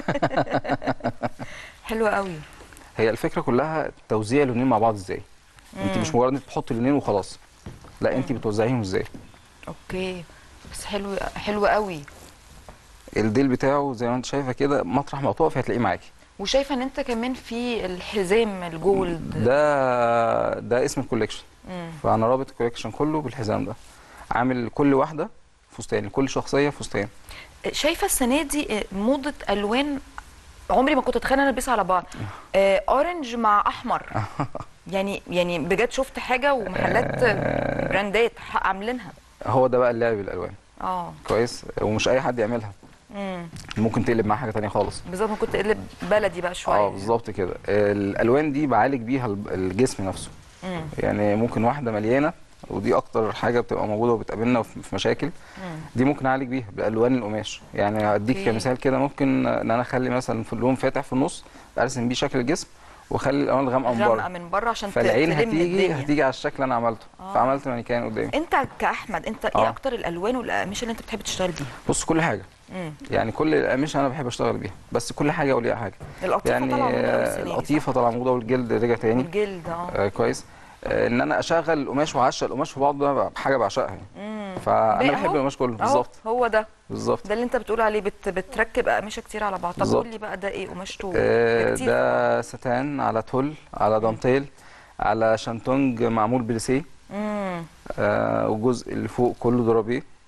حلو قوي هي الفكره كلها توزيع اللونين مع بعض ازاي انت مش مجرد انك تحط اللونين وخلاص لا انت بتوزعيهم ازاي اوكي بس حلو حلو قوي الديل بتاعه زي ما انت شايفه كده مطرح ما تقف هتلاقيه معاكي وشايفه ان انت كمان في الحزام الجولد ده ده اسم الكوليكشن مم. فانا رابط الكوليكشن كله بالحزام ده عامل كل واحده فستان كل شخصيه فستان شايفه السنه دي موضه الوان عمري ما كنت اتخيل انا البسها على بعض آه، اورنج مع احمر يعني يعني بجد شفت حاجه ومحلات براندات ح- عاملينها هو ده بقى اللعب بالالوان اه كويس ومش اي حد يعملها امم ممكن تقلب معاه حاجه تانية خالص بالظبط ما كنت اقلب بلدي بقى شويه اه بالظبط كده الالوان دي بعالج بيها الب- الجسم نفسه مم. يعني ممكن واحده مليانه ودي اكتر حاجه بتبقى موجوده وبتقابلنا في في مشاكل مم. دي ممكن اعالج بيها بالوان القماش يعني هديك أوكي. كمثال كده ممكن ان انا اخلي مثلا في اللون فاتح في النص ارسم بيه شكل الجسم واخلي الالوان الغامقه من غامقه بره من بره عشان ت- فالعين تلم هتيجي الدنيا. هتيجي على الشكل اللي انا عملته آه. فعملت مانيكان قدامي انت كاحمد انت ايه آه. اكتر الالوان والاقمشه اللي انت بتحب تشتغل بيها بص كل حاجه امم يعني كل القماش انا بحب اشتغل بيها بس كل حاجه وليها حاجه القطيفه يعني طالعه موضة أوي آه، السنة دي، صح؟ القطيفه طالعه موضه والجلد رجع تاني والجلد اه آه كويس آه ان انا اشغل القماش واعشق القماش في بعض ده حاجه بعشقها يعني امم فانا ده بحب أهو. القماش كله اهو بالظبط هو ده بالظبط ده اللي انت بتقول عليه بت بتركب اقمشه كتير على بعض طب بالظبط. قول لي بقى ده ايه قماشته آه كتير. ده ستان على تول على دانتيل على شانتونج معمول بليسيه امم آه والجزء اللي فوق كله درابيه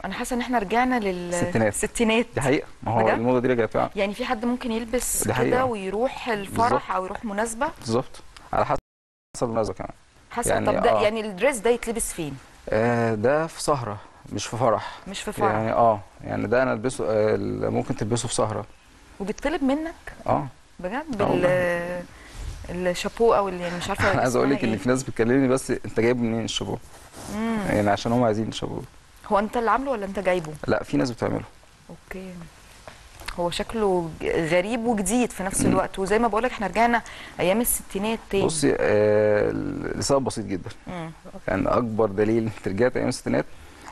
انا حاسه ان احنا رجعنا لل الستينات. الستينات دي حقيقه ما هو بجد؟ الموضه دي رجعت فعلا يعني في حد ممكن يلبس دي حقيقة. كده ويروح الفرح بالظبط. او يروح مناسبه بالظبط على حسب المناسبه كمان حسب يعني طب ده آه. يعني الدريس ده يتلبس فين آه ده في سهره مش في فرح مش في فرح يعني اه يعني ده انا البسه آه ممكن تلبسه في سهره وبيطلب منك اه بجد آه بال الشابو او اللي يعني مش عارفه انا عايز اقول لك اسمها ان إيه. في ناس بتكلمني بس انت جايب منين الشابو مم. يعني عشان هم عايزين الشابو هو انت اللي عامله ولا انت جايبه لا في ناس بتعمله اوكي هو شكله ج- غريب وجديد في نفس الوقت وزي ما بقولك احنا رجعنا ايام الستينات تاني بصي آه لسبب بسيط جدا مم. يعني اكبر دليل انت رجعت ايام الستينات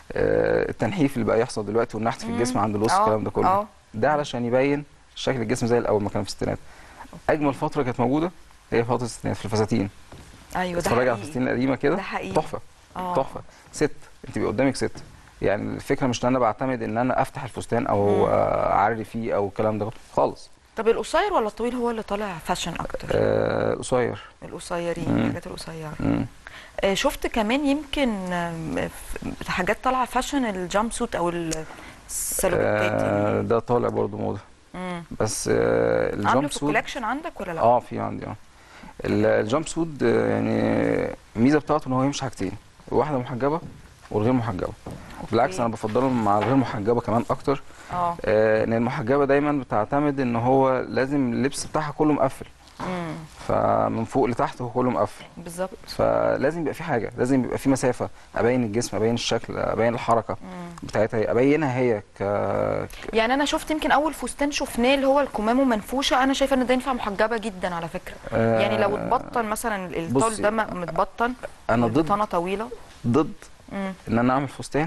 آه التنحيف اللي بقى يحصل دلوقتي والنحت في الجسم عند الوسط آه، الكلام ده كله آه. ده علشان يبين شكل الجسم زي الاول ما كان في الستينات اجمل فتره كانت موجوده هي فتره الستينات في الفساتين ايوه ده تتفرجي على حقيقي الفساتين القديمه كده ده حقيقي. تحفه آه. تحفه ست انت بيبقى قدامك ست يعني الفكره مش ان انا بعتمد ان انا افتح الفستان او آه، اعري فيه او الكلام ده خالص طب القصير ولا الطويل هو اللي طالع فاشن اكتر آه، قصير القصيرين مم. الحاجات القصيره مم. آه، شفت كمان يمكن آم، ف- حاجات طالعه فاشن الجامب سوت او السلوكات آه، يعني ده طالع برضو موضه مم. بس آه، عامله الجامب في سوت الكولكشن عندك ولا لا؟ اه في عندي اه ال- الجامب سوت آه، يعني الميزه بتاعته ان هو يمشي حاجتين واحده محجبه والغير محجبه بالعكس انا بفضله مع الغير محجبه كمان اكتر اه آه، ان المحجبه دايما بتعتمد ان هو لازم اللبس بتاعها كله مقفل مم. فمن فوق لتحت هو كله مقفل بالظبط فلازم يبقى في حاجه لازم يبقى في مسافه ابين الجسم ابين الشكل ابين الحركه بتاعتها هي ابينها هي ك يعني انا شفت يمكن اول فستان شفناه اللي هو الكمامه منفوشه انا شايفه ان ده ينفع محجبه جدا على فكره آه، يعني لو اتبطن مثلا الطول بصي، ده م- متبطن انا ضد بطانه طويله ضد مم. ان انا اعمل فستان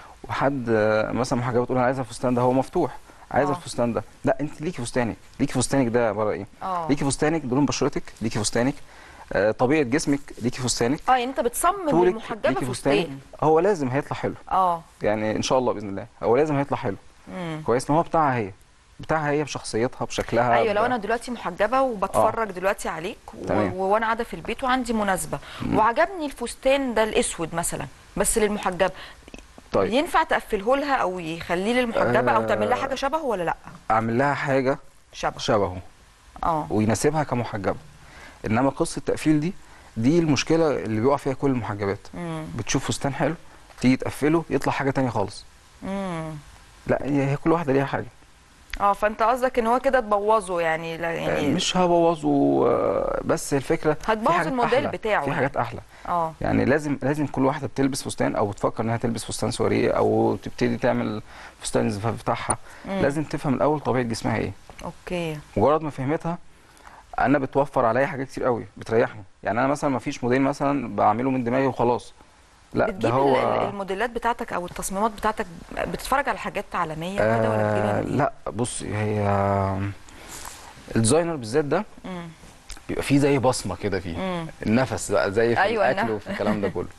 وحد آه، مثلا محجبه تقول انا عايزه الفستان ده هو مفتوح عايزه آه. الفستان ده لا انت ليكي فستانك ليكي فستانك ده عباره ايه اه ليكي فستانك بلون بشرتك ليكي فستانك آه، طبيعه جسمك ليكي فستانك اه يعني انت بتصمم طولك المحجبه ليكي فستانك فستان هو لازم هيطلع حلو اه يعني ان شاء الله باذن الله هو لازم هيطلع حلو مم. كويس ان هو بتاعها هي بتاعها هي بشخصيتها بشكلها ايوه لو ب- انا دلوقتي محجبه وبتفرج دلوقتي عليك و... تمام. و- وانا قاعده في البيت وعندي مناسبه وعجبني الفستان ده الاسود مثلا بس للمحجبه طيب ينفع تقفله لها او يخليه للمحجبه او تعمل لها آه. حاجه شبهه ولا لا اعمل لها حاجه شبه شبهه اه ويناسبها كمحجبه انما قصه التقفيل دي دي المشكله اللي بيقع فيها كل المحجبات مم. بتشوف فستان حلو تيجي تقفله يطلع حاجه تانية خالص مم. لا هي هي كل واحده ليها حاجه اه فانت قصدك ان هو كده تبوظه يعني لا يعني يعني مش هبوظه آه، بس الفكره في هتبوظ حاجات الموديل أحلى، بتاعه في يعني. حاجات احلى اه يعني لازم لازم كل واحده بتلبس فستان او بتفكر انها تلبس فستان سواريه او تبتدي تعمل فستان الزفاف بتاعها مم. لازم تفهم الاول طبيعه جسمها ايه اوكي مجرد ما فهمتها انا بتوفر عليا حاجات كتير قوي بتريحني يعني انا مثلا ما فيش موديل مثلا بعمله من دماغي وخلاص لا ده بتجيب هو ال- ال- الموديلات بتاعتك او التصميمات بتاعتك بتتفرج على حاجات عالميه كده ولا بتجيبها آه من إيه؟ لا بصي هي الديزاينر بالذات ده مم. بيبقى فيه زي بصمه كده فيه مم. النفس بقى زي في أيوة، الاكل النفس. وفي الكلام ده كله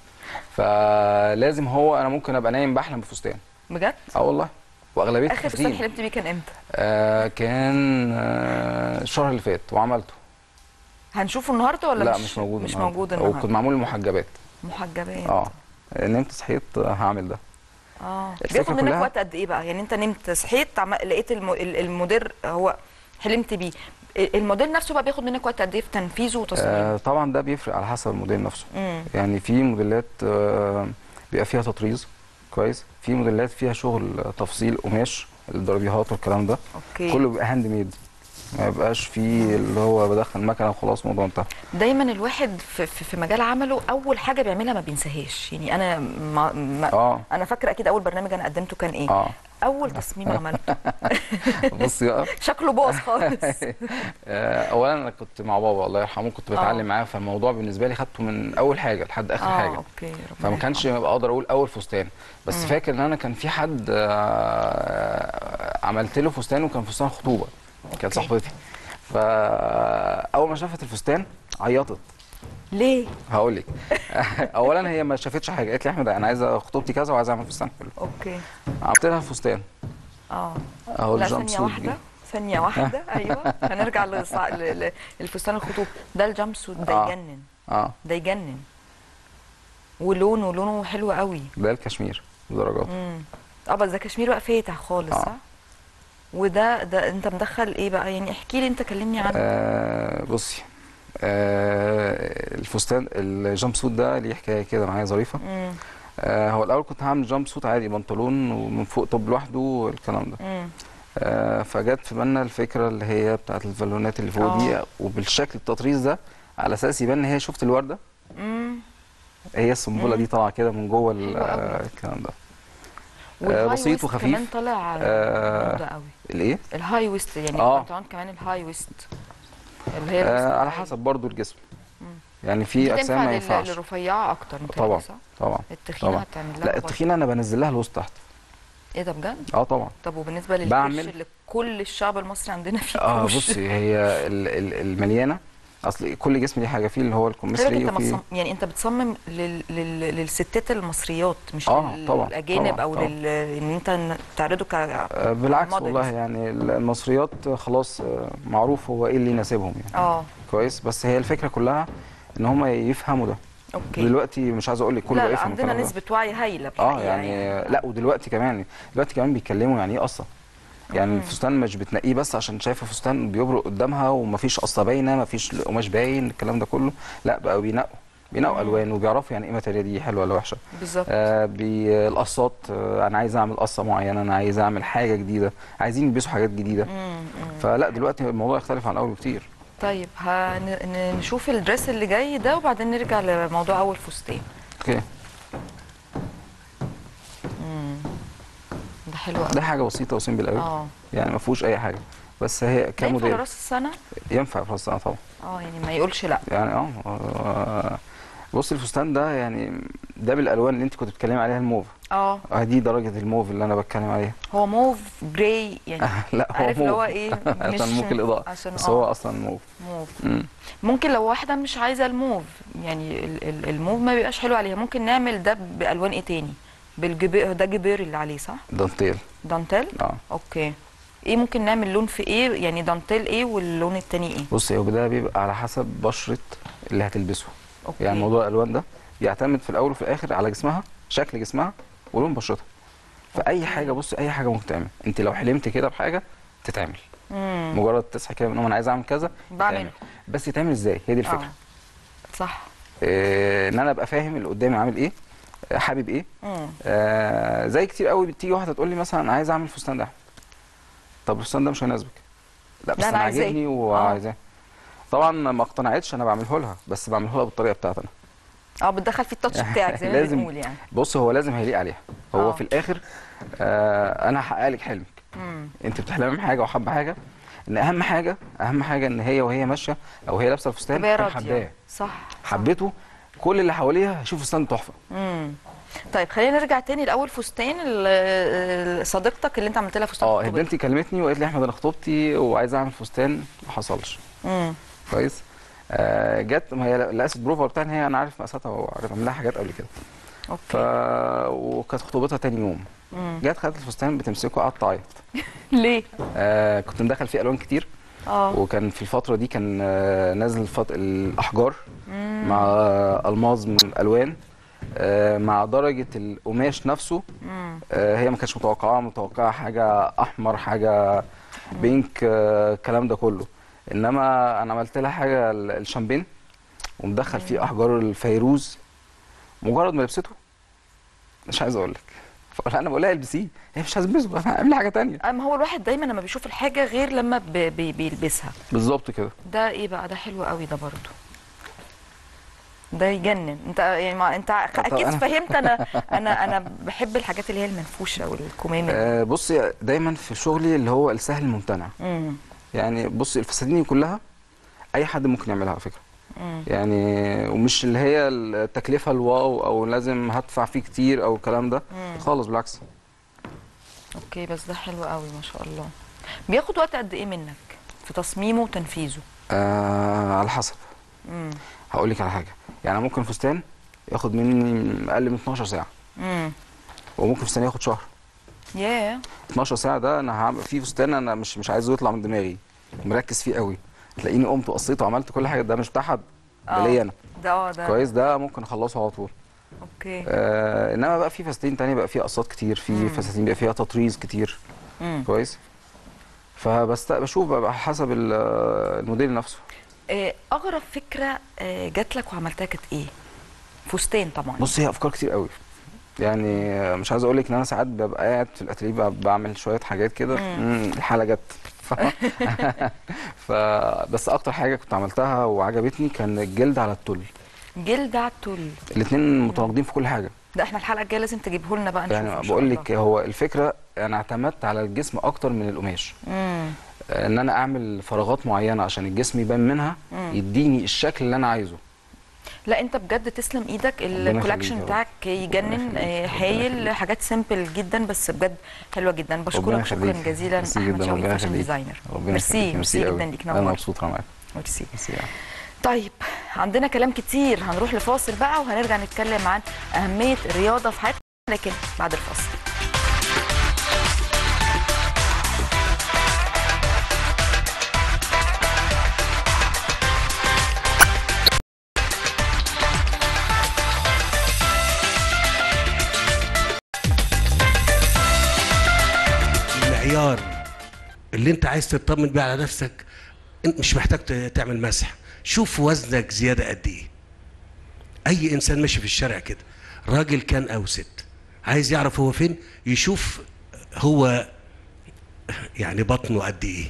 فلازم هو انا ممكن ابقى نايم بحلم بفستان بجد اه والله واغلبيه اخر فستان الفساتين حلمت بيه كان امتى آه كان آه الشهر اللي فات وعملته هنشوفه النهارده ولا لا مش مش موجود مش النهاردة. موجود هو النهارده كنت معمول للمحجبات محجبات اه نمت صحيت آه، هعمل ده اه الفكرة بياخد منك كلها- وقت قد ايه بقى يعني انت نمت صحيت عم... لقيت الم... ال- المدير هو حلمت بيه ال- الموديل نفسه بقى بياخد منك وقت قد ايه في تنفيذه وتصميمه آه طبعا ده بيفرق على حسب الموديل نفسه امم يعني في موديلات آه بيبقى فيها تطريز كويس في موديلات فيها شغل آه، تفصيل قماش الدرجيهات والكلام ده اوكي كله بيبقى هاند ميد ما يبقاش فيه اللي هو بدخل مكنه وخلاص الموضوع انتهى دايما الواحد في, في, في مجال عمله اول حاجه بيعملها ما بينساهاش يعني انا ما ما اه انا فاكره اكيد اول برنامج انا قدمته كان ايه اه اول تصميم عملته بصي بقى شكله باظ خالص آه، اولا انا كنت مع بابا الله يرحمه كنت بتعلم معاه فالموضوع بالنسبه لي خدته من اول حاجه لحد اخر اه حاجه اوكي ربنا فما كانش يرحمه. اقدر اقول اول فستان بس فاكر ان انا كان في حد آه، عملت له فستان وكان فستان خطوبه كانت أوكي. صاحبتي فاول ما شافت الفستان عيطت ليه هقول لك اولا هي ما شافتش حاجه قالت لي يا احمد انا عايزه خطوبتي كذا وعايزه اعمل فستان حلو اوكي عملت لها الفستان اه اهو لا الجامب ثانية سوت واحدة دي. ثانية واحدة أيوه هنرجع للصع... ل- ل- للفستان الخطوب ده الجامب سوت ده آه. يجنن اه ده يجنن ولونه لونه حلو قوي ده الكشمير بدرجات امم اه بس ده كشمير بقى فاتح خالص آه. صح وده ده انت مدخل ايه بقى يعني احكي لي انت كلمني عنه آه بصي آه الفستان الجامب سوت ده ليه حكايه كده معايا ظريفه مم. آه هو الاول كنت هعمل جامب سوت عادي بنطلون ومن فوق توب لوحده والكلام ده مم. آه فجت في بالنا الفكره اللي هي بتاعت البالونات اللي فوق دي آه. وبالشكل التطريز ده على اساس يبان ان هي شفت الورده مم. هي السنبله دي طالعه كده من جوه ال- حلوة أوي. آه، الكلام ده والهاي بسيط ويست وخفيف. كمان طالع آه، موضة قوي الايه الهاي ويست يعني آه. البنطلون كمان الهاي ويست اللي هي آه الويست على العادي. حسب برضو الجسم مم. يعني دي في اجسام تنفع ما لل- ينفعش للرفيعه اكتر انت طبعا صح؟ طبعا التخينه طبعا. هتعمل لها لا برضه. التخينه انا بنزل لها الوسط تحت ايه ده بجد؟ اه طبعا طب وبالنسبه للكرش بعمل- اللي كل الشعب المصري عندنا فيه اه كروش بصي هي ال- ال- المليانه اصل كل جسم ليه حاجه فيه اللي هو خلي بالك الكمثري انت وفي مصمم يعني انت بتصمم لل... لل... للستات المصريات مش آه، طبعا، للاجانب طبعا، او طبعا. لل... ان انت تعرضه ك آه بالعكس models. والله يعني المصريات خلاص آه معروف هو ايه اللي يناسبهم يعني اه كويس بس هي الفكره كلها ان هم يفهموا ده اوكي دلوقتي مش عايز اقول لك كله لا, بقى لا يفهم عندنا الكلام ده. نسبه وعي هايله اه بحقيقة يعني لا ودلوقتي كمان دلوقتي كمان بيتكلموا يعني ايه قصه يعني الفستان مش بتنقيه بس عشان شايفه فستان بيبرق قدامها ومفيش قصه باينه مفيش قماش باين الكلام ده كله لا بقى بينقوا بينقوا الوان وبيعرفوا يعني ايه ماتيريال دي حلوه ولا وحشه بالظبط آه بي- القصات آه انا عايز اعمل قصه معينه انا عايز اعمل حاجه جديده عايزين يلبسوا حاجات جديده مم، مم. فلا دلوقتي الموضوع يختلف عن الاول بكتير طيب هنشوف الدريس اللي جاي ده وبعدين نرجع لموضوع اول فستان اوكي ده حلو قوي ده حاجه بسيطه وسيمبل قوي اه يعني ما فيهوش اي حاجه بس هي ده ينفع كموديل لراس السنه ينفع في راس السنه طبعا اه يعني ما يقولش لا يعني اه آه، بص الفستان ده يعني ده بالالوان اللي انت كنت بتتكلمي عليها الموف اه آه، دي درجه الموف اللي انا بتكلم عليها هو موف جراي يعني لا هو عارف اللي هو موف ايه عشان موف الاضاءه عشان بس هو اه اصلا موف موف مم. ممكن لو واحده مش عايزه الموف يعني ال- ال- الموف ما بيبقاش حلو عليها ممكن نعمل ده بالوان ايه تاني بالجبير ده جبير اللي عليه صح دانتيل دانتيل اه اوكي ايه ممكن نعمل لون في ايه يعني دانتيل ايه واللون التاني ايه بصي هو ده بيبقى على حسب بشره اللي هتلبسه اوكي يعني موضوع الالوان ده بيعتمد في الاول وفي الاخر على جسمها شكل جسمها ولون بشرتها فاي حاجه بصي اي حاجه ممكن تعمل انت لو حلمت كده بحاجه تتعمل امم مجرد تصحي كده من النوم انا عايز اعمل كذا بعمل يتعمل. بس يتعمل ازاي هي دي الفكره اه صح آه، ان انا ابقى فاهم اللي قدامي عامل ايه آه، حابب ايه امم آه زي كتير قوي بتيجي واحده تقول لي مثلا عايز اعمل فستان ده طب الفستان ده مش هيناسبك لا بس لا، أنا انا عايزاه. عاجبني وعايزاه طبعا ما اقتنعتش انا بعمله لها بس بعمله لها بالطريقه بتاعتي انا اه بتدخل فيه التاتش بتاعك زي ما لازم. بنقول يعني بص هو لازم هيليق عليها هو آه. في الاخر آه انا هحقق لك حلمك امم انت بتحلمي بحاجه وحابه حاجه ان اهم حاجه اهم حاجه ان هي وهي ماشيه او هي لابسه الفستان تبقى تكون راضيه حباه صح حبيته كل اللي حواليها هيشوف فستان تحفه امم طيب خلينا نرجع تاني لاول فستان ال- ال- صديقتك اللي انت عملت لها فستان اه خطوبتك. البنت كلمتني وقالت لي احمد انا خطوبتي وعايزه اعمل فستان ما حصلش امم كويس آه جت ما هي لقيت بروفا بتاع ان هي انا عارف مقاساتها وعارف اعمل لها حاجات قبل كده ف اوكي وكانت خطوبتها تاني يوم مم. جت خدت الفستان بتمسكه قعدت تعيط ليه آه كنت مدخل فيه الوان كتير اه وكان في الفتره دي كان آه نازل الفط... الاحجار مع آه الماظ من الالوان آه مع درجه القماش نفسه امم آه هي ما كانتش متوقعه متوقعه حاجه احمر حاجه بينك آه الكلام ده كله انما انا عملت لها حاجه ال- الشامبين ومدخل فيه احجار الفيروز مجرد ما لبسته مش عايز اقول لك فقال انا بقول لها البسيه هي مش عايز البسه انا اعمل حاجه تانية اما هو الواحد دايما لما بيشوف الحاجه غير لما بي بي بيلبسها بالظبط كده ده ايه بقى ده حلو قوي ده برضو ده يجنن انت يعني ما انت اكيد أنا- فهمت انا انا انا بحب الحاجات اللي هي المنفوشه والكمامه آه بصي دايما في شغلي اللي هو السهل الممتنع امم يعني بصي الفساتين كلها اي حد ممكن يعملها على فكره امم يعني ومش اللي هي التكلفه الواو او لازم هدفع فيه كتير او الكلام ده مم. خالص بالعكس اوكي بس ده حلو قوي ما شاء الله بياخد وقت قد ايه منك في تصميمه وتنفيذه آه على حسب امم هقول لك على حاجه يعني ممكن فستان ياخد مني اقل من 12 ساعه امم وممكن فستان ياخد شهر ياه 12 ساعه ده انا هعمل فيه فستان انا مش مش عايزه يطلع من دماغي مركز فيه قوي تلاقيني قمت وقصيت وعملت كل حاجه ده مش بتاع حد ده آه. ليا انا ده اه ده كويس ده ممكن اخلصه على طول اوكي آه انما بقى في فساتين تانية بقى فيها قصات كتير في فساتين بقى فيها تطريز كتير مم. كويس فبس بشوف بقى حسب ال- الموديل نفسه آه، اغرب فكره آه، جات لك وعملتها كانت ايه فستان طبعا بص هي افكار كتير قوي يعني آه، مش عايز اقول لك ان انا ساعات ببقى قاعد في الاتelier بقى بعمل شويه حاجات كده مم، الحاله جت ف... ف بس اكتر حاجه كنت عملتها وعجبتني كان الجلد على التل جلد على التل الاثنين متناقضين في كل حاجه ده احنا الحلقه الجايه لازم تجيبه لنا بقى نشوفه إن يعني شاء بقول الله. لك هو الفكره انا اعتمدت على الجسم اكتر من القماش مم. ان انا اعمل فراغات معينه عشان الجسم يبان منها يديني الشكل اللي انا عايزه لا انت بجد تسلم ايدك ربنا الكولكشن يخليك يا بتاعك رب. يجنن ربنا آه، يخليك. هايل ربنا حاجات سيمبل جدا بس بجد حلوه جدا ربنا بشكرك شكرا يخليك. جزيلا ميرسي احمد جدا شوقي ربنا فاشن يخليك. ديزاينر ربنا ميرسي يخليك. ميرسي قوي. جدا ليك انا نور مبسوط وانا معاك ميرسي ميرسي يعني. طيب عندنا كلام كتير هنروح لفاصل بقى وهنرجع نتكلم عن أهمية الرياضة في حياتنا لكن بعد الفاصل المعيار اللي انت عايز تطمن بيه على نفسك انت مش محتاج ت- تعمل مسح شوف وزنك زياده قد ايه اي انسان ماشي في الشارع كده راجل كان او ست عايز يعرف هو فين يشوف هو يعني بطنه قد ايه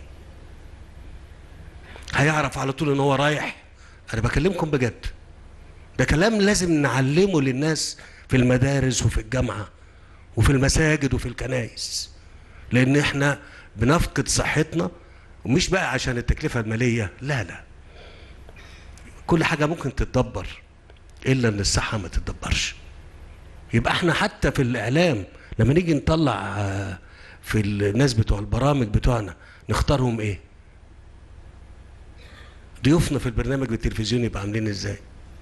هيعرف على طول ان هو رايح انا بكلمكم بجد ده كلام لازم نعلمه للناس في المدارس وفي الجامعه وفي المساجد وفي الكنائس لان احنا بنفقد صحتنا ومش بقى عشان التكلفه الماليه لا لا كل حاجه ممكن تتدبر الا ان الصحه ما تتدبرش يبقى احنا حتى في الاعلام لما نيجي نطلع آه، في الناس بتوع البرامج بتوعنا نختارهم ايه ضيوفنا في البرنامج بالتلفزيون يبقى عاملين ازاي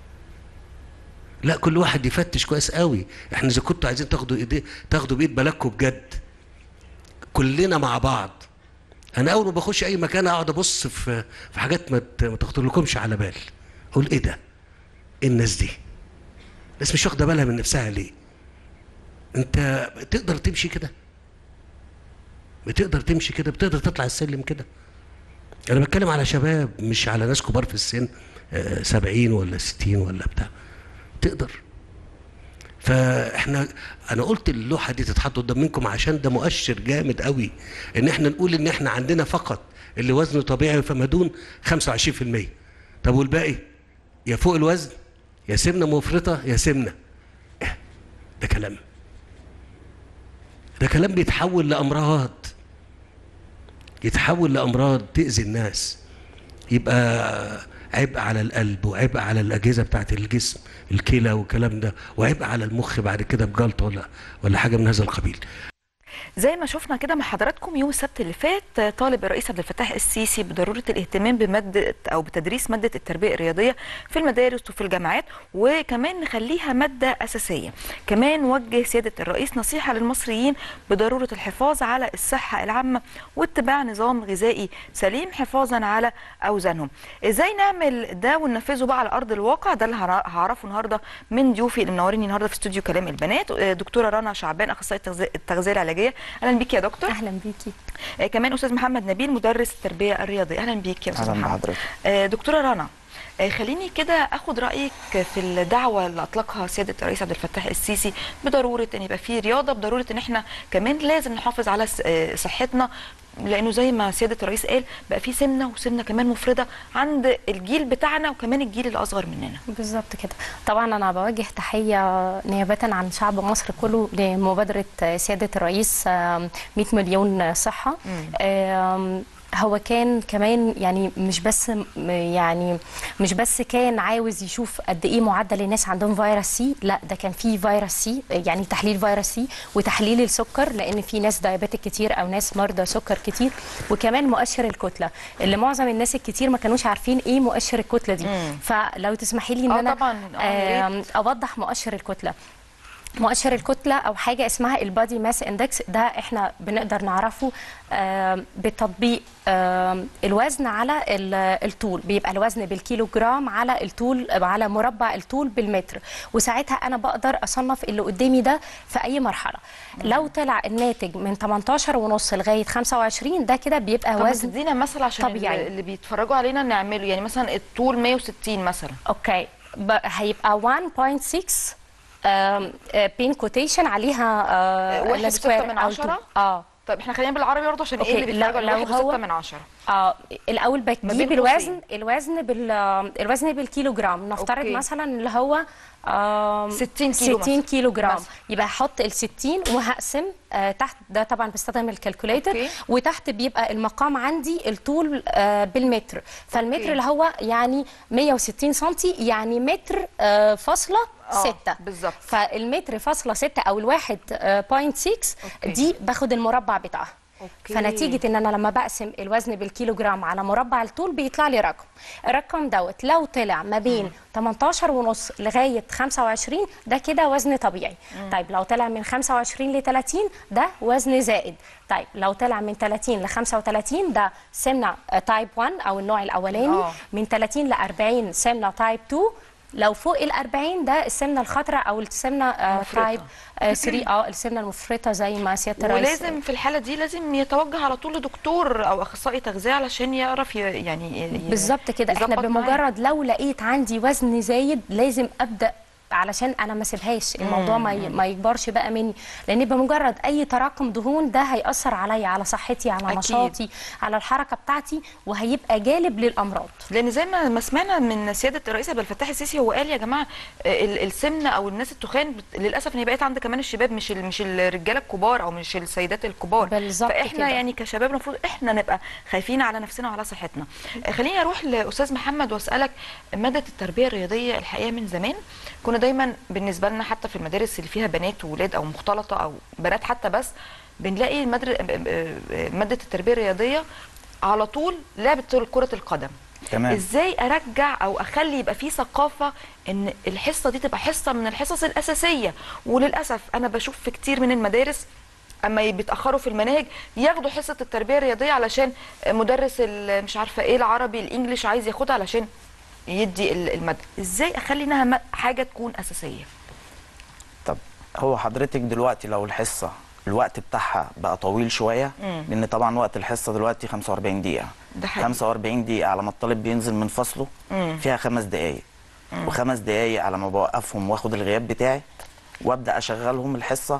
لا كل واحد يفتش كويس قوي احنا اذا كنتوا عايزين تاخدوا ايديه تاخدوا بايد بلدكم بجد كلنا مع بعض انا اول ما بخش اي مكان اقعد ابص في في حاجات ما ت- ما تخطر لكمش على بال اقول ايه ده ايه الناس دي الناس مش واخده بالها من نفسها ليه انت تقدر تمشي كده بتقدر تمشي كده بتقدر تطلع السلم كده انا بتكلم على شباب مش على ناس كبار في السن آه، سبعين ولا ستين ولا بتاع تقدر فاحنا انا قلت اللوحه دي تتحط قدام منكم عشان ده مؤشر جامد قوي ان احنا نقول ان احنا عندنا فقط اللي وزنه طبيعي فما دون 25% طب والباقي يا فوق الوزن يا سمنه مفرطه يا سمنه إيه؟ ده كلام ده كلام بيتحول لامراض يتحول لامراض تاذي الناس يبقى عبء على القلب وعبء على الاجهزه بتاعت الجسم الكلى والكلام ده وعبء على المخ بعد كده بجلطه ولا ولا حاجه من هذا القبيل زي ما شفنا كده مع حضراتكم يوم السبت اللي فات آه، طالب الرئيس عبد الفتاح السيسي بضروره الاهتمام بماده او بتدريس ماده التربيه الرياضيه في المدارس وفي الجامعات وكمان نخليها ماده اساسيه كمان وجه سياده الرئيس نصيحه للمصريين بضروره الحفاظ على الصحه العامه واتباع نظام غذائي سليم حفاظا على اوزانهم ازاي نعمل ده وننفذه بقى على ارض الواقع ده اللي هنع- هعرفه النهارده من ضيوفي اللي منوريني النهارده في استوديو كلام البنات آه، دكتوره رنا شعبان اخصائيه التغذية- التغذيه العلاجيه اهلا بيك يا دكتور اهلا بيكي آه، كمان استاذ محمد نبيل مدرس التربيه الرياضيه اهلا بيك يا استاذ أهلاً محمد بحضرتك. آه، دكتوره رنا آه، خليني كده اخد رايك في الدعوه اللي اطلقها سياده الرئيس عبد الفتاح السيسي بضروره ان يبقى في رياضه بضروره ان احنا كمان لازم نحافظ على س- آه، صحتنا لانه زي ما سياده الرئيس قال بقى في سمنه وسمنه كمان مفرده عند الجيل بتاعنا وكمان الجيل الاصغر مننا بالظبط كده طبعا انا بوجه تحيه نيابه عن شعب مصر كله لمبادره سياده الرئيس آم، 100 مليون صحه آم، هو كان كمان يعني مش بس م- يعني مش بس كان عاوز يشوف قد ايه معدل الناس عندهم فيروس سي لا ده كان في فيروس سي يعني تحليل فيروس سي وتحليل السكر لان في ناس دايابيتك كتير او ناس مرضى سكر كتير وكمان مؤشر الكتله اللي معظم الناس الكتير ما كانوش عارفين ايه مؤشر الكتله دي فلو تسمحي لي ان آه انا طبعاً، آه، يا آم، اوضح مؤشر الكتله مؤشر الكتلة أو حاجة اسمها البادي ماس اندكس ده احنا بنقدر نعرفه آم، بتطبيق آم، الوزن على ال- الطول بيبقى الوزن بالكيلو جرام على الطول على مربع الطول بالمتر وساعتها أنا بقدر أصنف اللي قدامي ده في أي مرحلة لو طلع الناتج من 18 ونص لغاية 25 ده كده بيبقى طب ما وزن تدينا مثل عشان طبيعي. اللي اللي بيتفرجوا علينا نعمله يعني مثلا الطول 160 مثلا اوكي ب- هيبقى 1.6 بين كوتيشن عليها آه، واحد السكوير وستة من أو عشرة؟ تو- اه طب احنا خلينا بالعربي برضه عشان ايه أوكي، اللي بيتفرجوا لو- على لو واحد هو- وستة من عشرة اه الاول ما بين بجيب قوسين. الوزن الوزن بال الوزن بالكيلو جرام نفترض أوكي. مثلا اللي هو آم، 60 كيلو 60 مثلا. كيلو جرام مثلا. يبقى هحط ال 60 وهقسم آه تحت ده طبعا بستخدم الكالكوليتر أوكي. وتحت بيبقى المقام عندي الطول آه بالمتر فالمتر أوكي. اللي هو يعني 160 سم يعني متر آه فاصله آه، 6 بالظبط. فالمتر فاصله 6 او الواحد آه، بوينت 6 أوكي. دي باخد المربع بتاعها أوكي. فنتيجه ان انا لما بقسم الوزن بالكيلو جرام على مربع الطول بيطلع لي رقم الرقم دوت لو طلع ما بين 18 ونص لغايه 25 ده كده وزن طبيعي طيب لو طلع من 25 ل 30 ده وزن زائد طيب لو طلع من 30 ل 35 ده سمنه تايب 1 او النوع الاولاني آه. من 30 ل 40 سمنه تايب 2 لو فوق ال 40 ده السمنه الخضراء او السمنه آه، مفرطة. تايب 3 اه السمنه المفرطه زي ما سياده الرئيس ولازم في الحاله دي لازم يتوجه على طول لدكتور او اخصائي تغذيه علشان يعرف ي- يعني ي- بالظبط كده احنا يظبط معاه. بمجرد لو لقيت عندي وزن زايد لازم ابدا علشان انا ما سيبهاش الموضوع ما ي- ما يكبرش بقى مني لان بمجرد اي تراكم دهون ده هياثر عليا على صحتي على أكيد. نشاطي على الحركه بتاعتي وهيبقى جالب للامراض لان زي ما ما سمعنا من سياده الرئيس عبد الفتاح السيسي هو قال يا جماعه آه، ال- السمنه او الناس التخان بت- للاسف ان هي بقت عند كمان الشباب مش ال- مش الرجاله الكبار او مش السيدات الكبار بالظبط فاحنا كده. يعني كشباب المفروض احنا نبقى خايفين على نفسنا وعلى صحتنا آه، خليني اروح لاستاذ محمد واسالك ماده التربيه الرياضيه الحقيقه من زمان كنا دايما بالنسبه لنا حتى في المدارس اللي فيها بنات وولاد او مختلطه او بنات حتى بس بنلاقي المدر... ماده التربيه الرياضيه على طول لعبه كره القدم تمام. ازاي ارجع او اخلي يبقى في ثقافه ان الحصه دي تبقى حصه من الحصص الاساسيه وللاسف انا بشوف في كتير من المدارس اما بيتاخروا في المناهج ياخدوا حصه التربيه الرياضيه علشان مدرس ال- مش عارفه ايه العربي الانجليش عايز ياخدها علشان يدي ال- الماده ازاي اخلي انها م- حاجه تكون اساسيه طب هو حضرتك دلوقتي لو الحصه الوقت بتاعها بقى طويل شويه مم. لان طبعا وقت الحصه دلوقتي 45 دقيقه ده حقيقي. 45 دقيقه على ما الطالب بينزل من فصله مم. فيها خمس دقائق وخمس دقائق على ما بوقفهم واخد الغياب بتاعي وابدا اشغلهم الحصه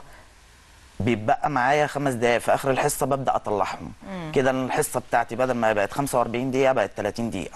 بيبقى معايا خمس دقائق في اخر الحصه ببدا اطلعهم كده أنا الحصه بتاعتي بدل ما بقت 45 دقيقه بقت 30 دقيقه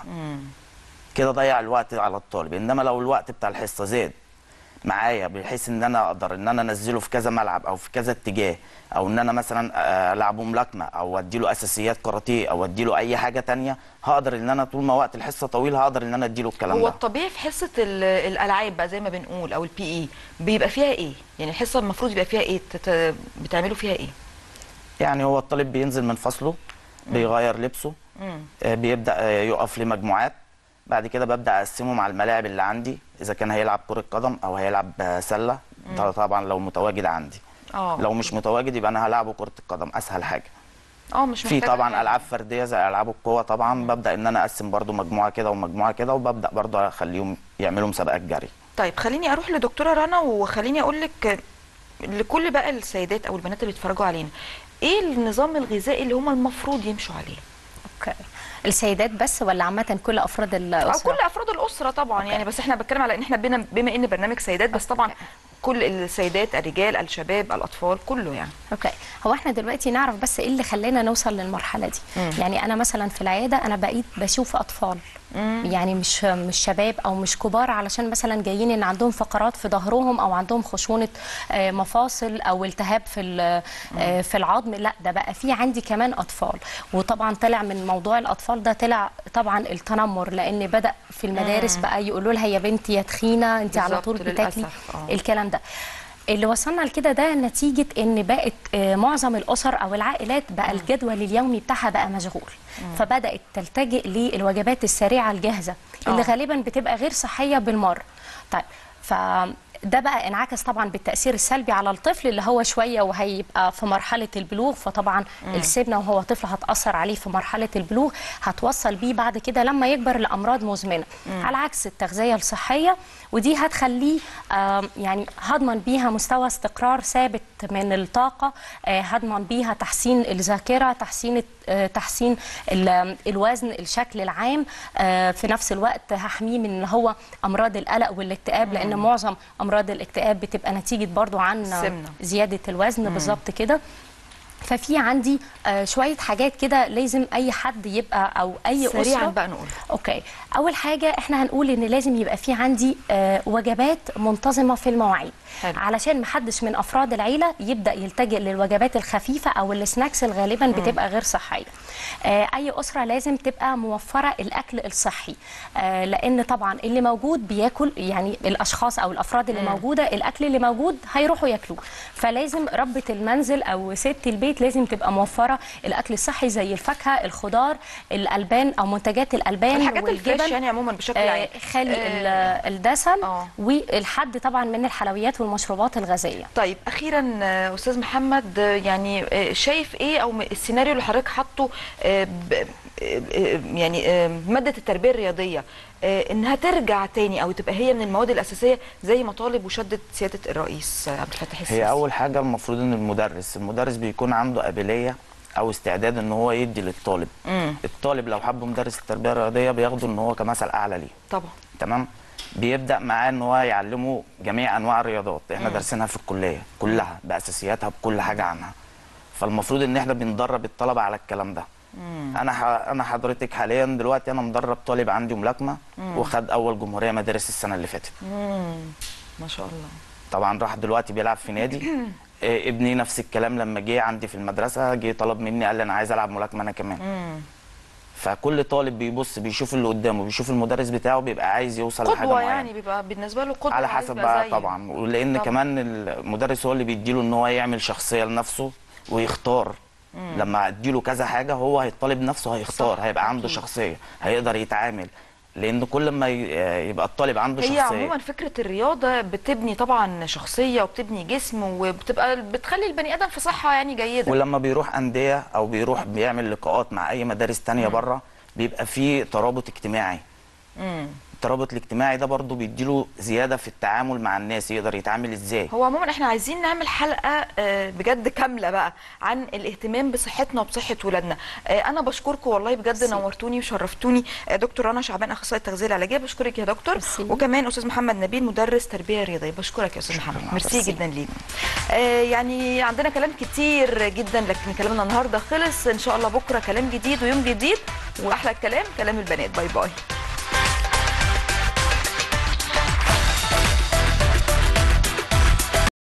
كده ضيع الوقت على الطالب انما لو الوقت بتاع الحصه زاد معايا بحيث ان انا اقدر ان انا انزله في كذا ملعب او في كذا اتجاه او ان انا مثلا آه، العبه ملاكمه او اديله اساسيات كاراتيه او اديله اي حاجه تانية هقدر ان انا طول ما وقت الحصه طويل هقدر ان انا اديله الكلام هو ده الطبيعي في حصه ال- الالعاب بقى زي ما بنقول او البي اي بيبقى فيها ايه يعني الحصه المفروض يبقى فيها ايه تت... بتعملوا فيها ايه يعني هو الطالب بينزل من فصله بيغير لبسه آه، بيبدا آه، يقف لمجموعات بعد كده ببدا اقسمهم على الملاعب اللي عندي اذا كان هيلعب كره قدم او هيلعب آه، سله ده طبعا لو متواجد عندي اه لو مش متواجد يبقى انا هلعبه كره القدم اسهل حاجه اه مش في محتاجة طبعا حاجة. العاب فرديه زي العاب القوه طبعا ببدا ان انا اقسم برضو مجموعه كده ومجموعه كده وببدا برضو اخليهم يعملوا مسابقات جري طيب خليني اروح لدكتوره رنا وخليني اقول لك لكل بقى السيدات او البنات اللي بيتفرجوا علينا ايه النظام الغذائي اللي هم المفروض يمشوا عليه اوكي السيدات بس ولا عامه كل افراد او الاسره كل افراد الاسره طبعا يعني بس احنا بتكلم على ان احنا بنا بما ان برنامج سيدات بس طبعا كل السيدات الرجال الشباب الاطفال كله يعني اوكي هو احنا دلوقتي نعرف بس ايه اللي خلانا نوصل للمرحله دي مم. يعني انا مثلا في العياده انا بقيت بشوف اطفال يعني مش مش شباب او مش كبار علشان مثلا جايين ان عندهم فقرات في ظهرهم او عندهم خشونه آه، مفاصل او التهاب في ال- آه، في العظم لا ده بقى في عندي كمان اطفال وطبعا طلع من موضوع الاطفال ده طلع طبعا التنمر لان بدا في المدارس بقى يقولوا لها يا بنتي يا تخينه انت على بالظبط، طول بتاكلي للأسف، آه. الكلام ده اللي وصلنا لكده ده نتيجة ان بقت آه، معظم الاسر او العائلات بقى الجدول اليومي بتاعها بقى مشغول فبدأت تلتجئ للوجبات السريعة الجاهزة اللي آه. غالبا بتبقى غير صحية بالمرة طيب ده بقى انعكس طبعا بالتاثير السلبي على الطفل اللي هو شويه وهيبقى في مرحله البلوغ فطبعا مم. السمنه وهو طفل هتاثر عليه في مرحله البلوغ هتوصل بيه بعد كده لما يكبر لامراض مزمنه مم. على عكس التغذيه الصحيه ودي هتخليه آم، يعني هضمن بيها مستوى استقرار ثابت من الطاقه آه، هضمن بيها تحسين الذاكره تحسين آه، تحسين ال- الوزن الشكل العام آه، في نفس الوقت هحميه من اللي هو امراض القلق والاكتئاب لان مم. معظم امراض الاكتئاب بتبقى نتيجه برضو عن السمنة. زياده الوزن مم. بالظبط كده ففي عندي آه، شويه حاجات كده لازم اي حد يبقى او اي سريعاً اسره بقى نقول. اوكي اول حاجه احنا هنقول ان لازم يبقى في عندي آه، وجبات منتظمه في المواعيد حلو. علشان محدش من افراد العيله يبدا يلتجئ للوجبات الخفيفه او السناكس اللي غالبا بتبقى غير صحيه آه، اي اسره لازم تبقى موفره الاكل الصحي آه، لان طبعا اللي موجود بياكل يعني الاشخاص او الافراد اللي مم. موجوده الاكل اللي موجود هيروحوا ياكلوه فلازم ربة المنزل او ست البيت لازم تبقى موفره الاكل الصحي زي الفاكهه الخضار الالبان او منتجات الالبان الحاجات الفريش والجبن يعني عموما بشكل آه، عام خالي آه، ال- الدسم والحد طبعا من الحلويات والمشروبات الغازيه طيب اخيرا آه، استاذ محمد آه، يعني آه، شايف ايه او م- السيناريو اللي حضرتك حاطه آه، ب- آه، آه، يعني آه، ماده التربيه الرياضيه آه، انها ترجع تاني او تبقى هي من المواد الاساسيه زي ما طالب وشدت سياده الرئيس آه، عبد الفتاح السيسي هي اول حاجه المفروض ان المدرس المدرس بيكون عنده قابليه او استعداد ان هو يدي للطالب مم. الطالب لو حب مدرس التربيه الرياضيه بياخده ان هو كمثل اعلى ليه طبعا تمام بيبدا معاه ان هو يعلمه جميع انواع الرياضات احنا مم. دارسينها في الكليه كلها باساسياتها بكل حاجه عنها فالمفروض ان احنا بندرب الطلبه على الكلام ده انا ح... انا حضرتك حاليا دلوقتي انا مدرب طالب عندي ملاكمه مم. وخد اول جمهوريه مدارس السنه اللي فاتت مم. ما شاء الله طبعا راح دلوقتي بيلعب في نادي إيه، ابني نفس الكلام لما جه عندي في المدرسه جه طلب مني قال لي انا عايز العب ملاكمه انا كمان مم. فكل طالب بيبص بيشوف اللي قدامه بيشوف المدرس بتاعه بيبقى عايز يوصل لحاجه قدوه معينه يعني بيبقى بالنسبه له قدوه على عايز حسب يبقى بقى زيه. طبعا ولان طبعاً. كمان المدرس هو اللي بيديله ان هو يعمل شخصيه لنفسه ويختار مم. لما اديله كذا حاجه هو الطالب نفسه هيختار صح، هيبقى عنده أكيد. شخصيه هيقدر يتعامل لان كل ما ي- يبقى الطالب عنده هي شخصيه عموما فكره الرياضه بتبني طبعا شخصيه وبتبني جسم وبتبقى بتخلي البني ادم في صحه يعني جيده ولما بيروح انديه او بيروح بيعمل لقاءات مع اي مدارس تانية بره بيبقى فيه ترابط اجتماعي مم. الترابط الاجتماعي ده برضه بيديله زياده في التعامل مع الناس يقدر يتعامل ازاي هو عموما احنا عايزين نعمل حلقه آه، بجد كامله بقى عن الاهتمام بصحتنا وبصحه ولادنا آه، انا بشكركم والله بجد نورتوني وشرفتوني آه، دكتور رنا شعبان اخصائي التغذيه العلاجيه بشكرك يا دكتور وكمان استاذ محمد نبيل مدرس تربيه رياضيه بشكرك يا استاذ محمد ميرسي ميرسي. جدا ليك آه، يعني عندنا كلام كتير جدا لكن كلامنا النهارده خلص ان شاء الله بكره كلام جديد ويوم جديد واحلى الكلام كلام البنات باي باي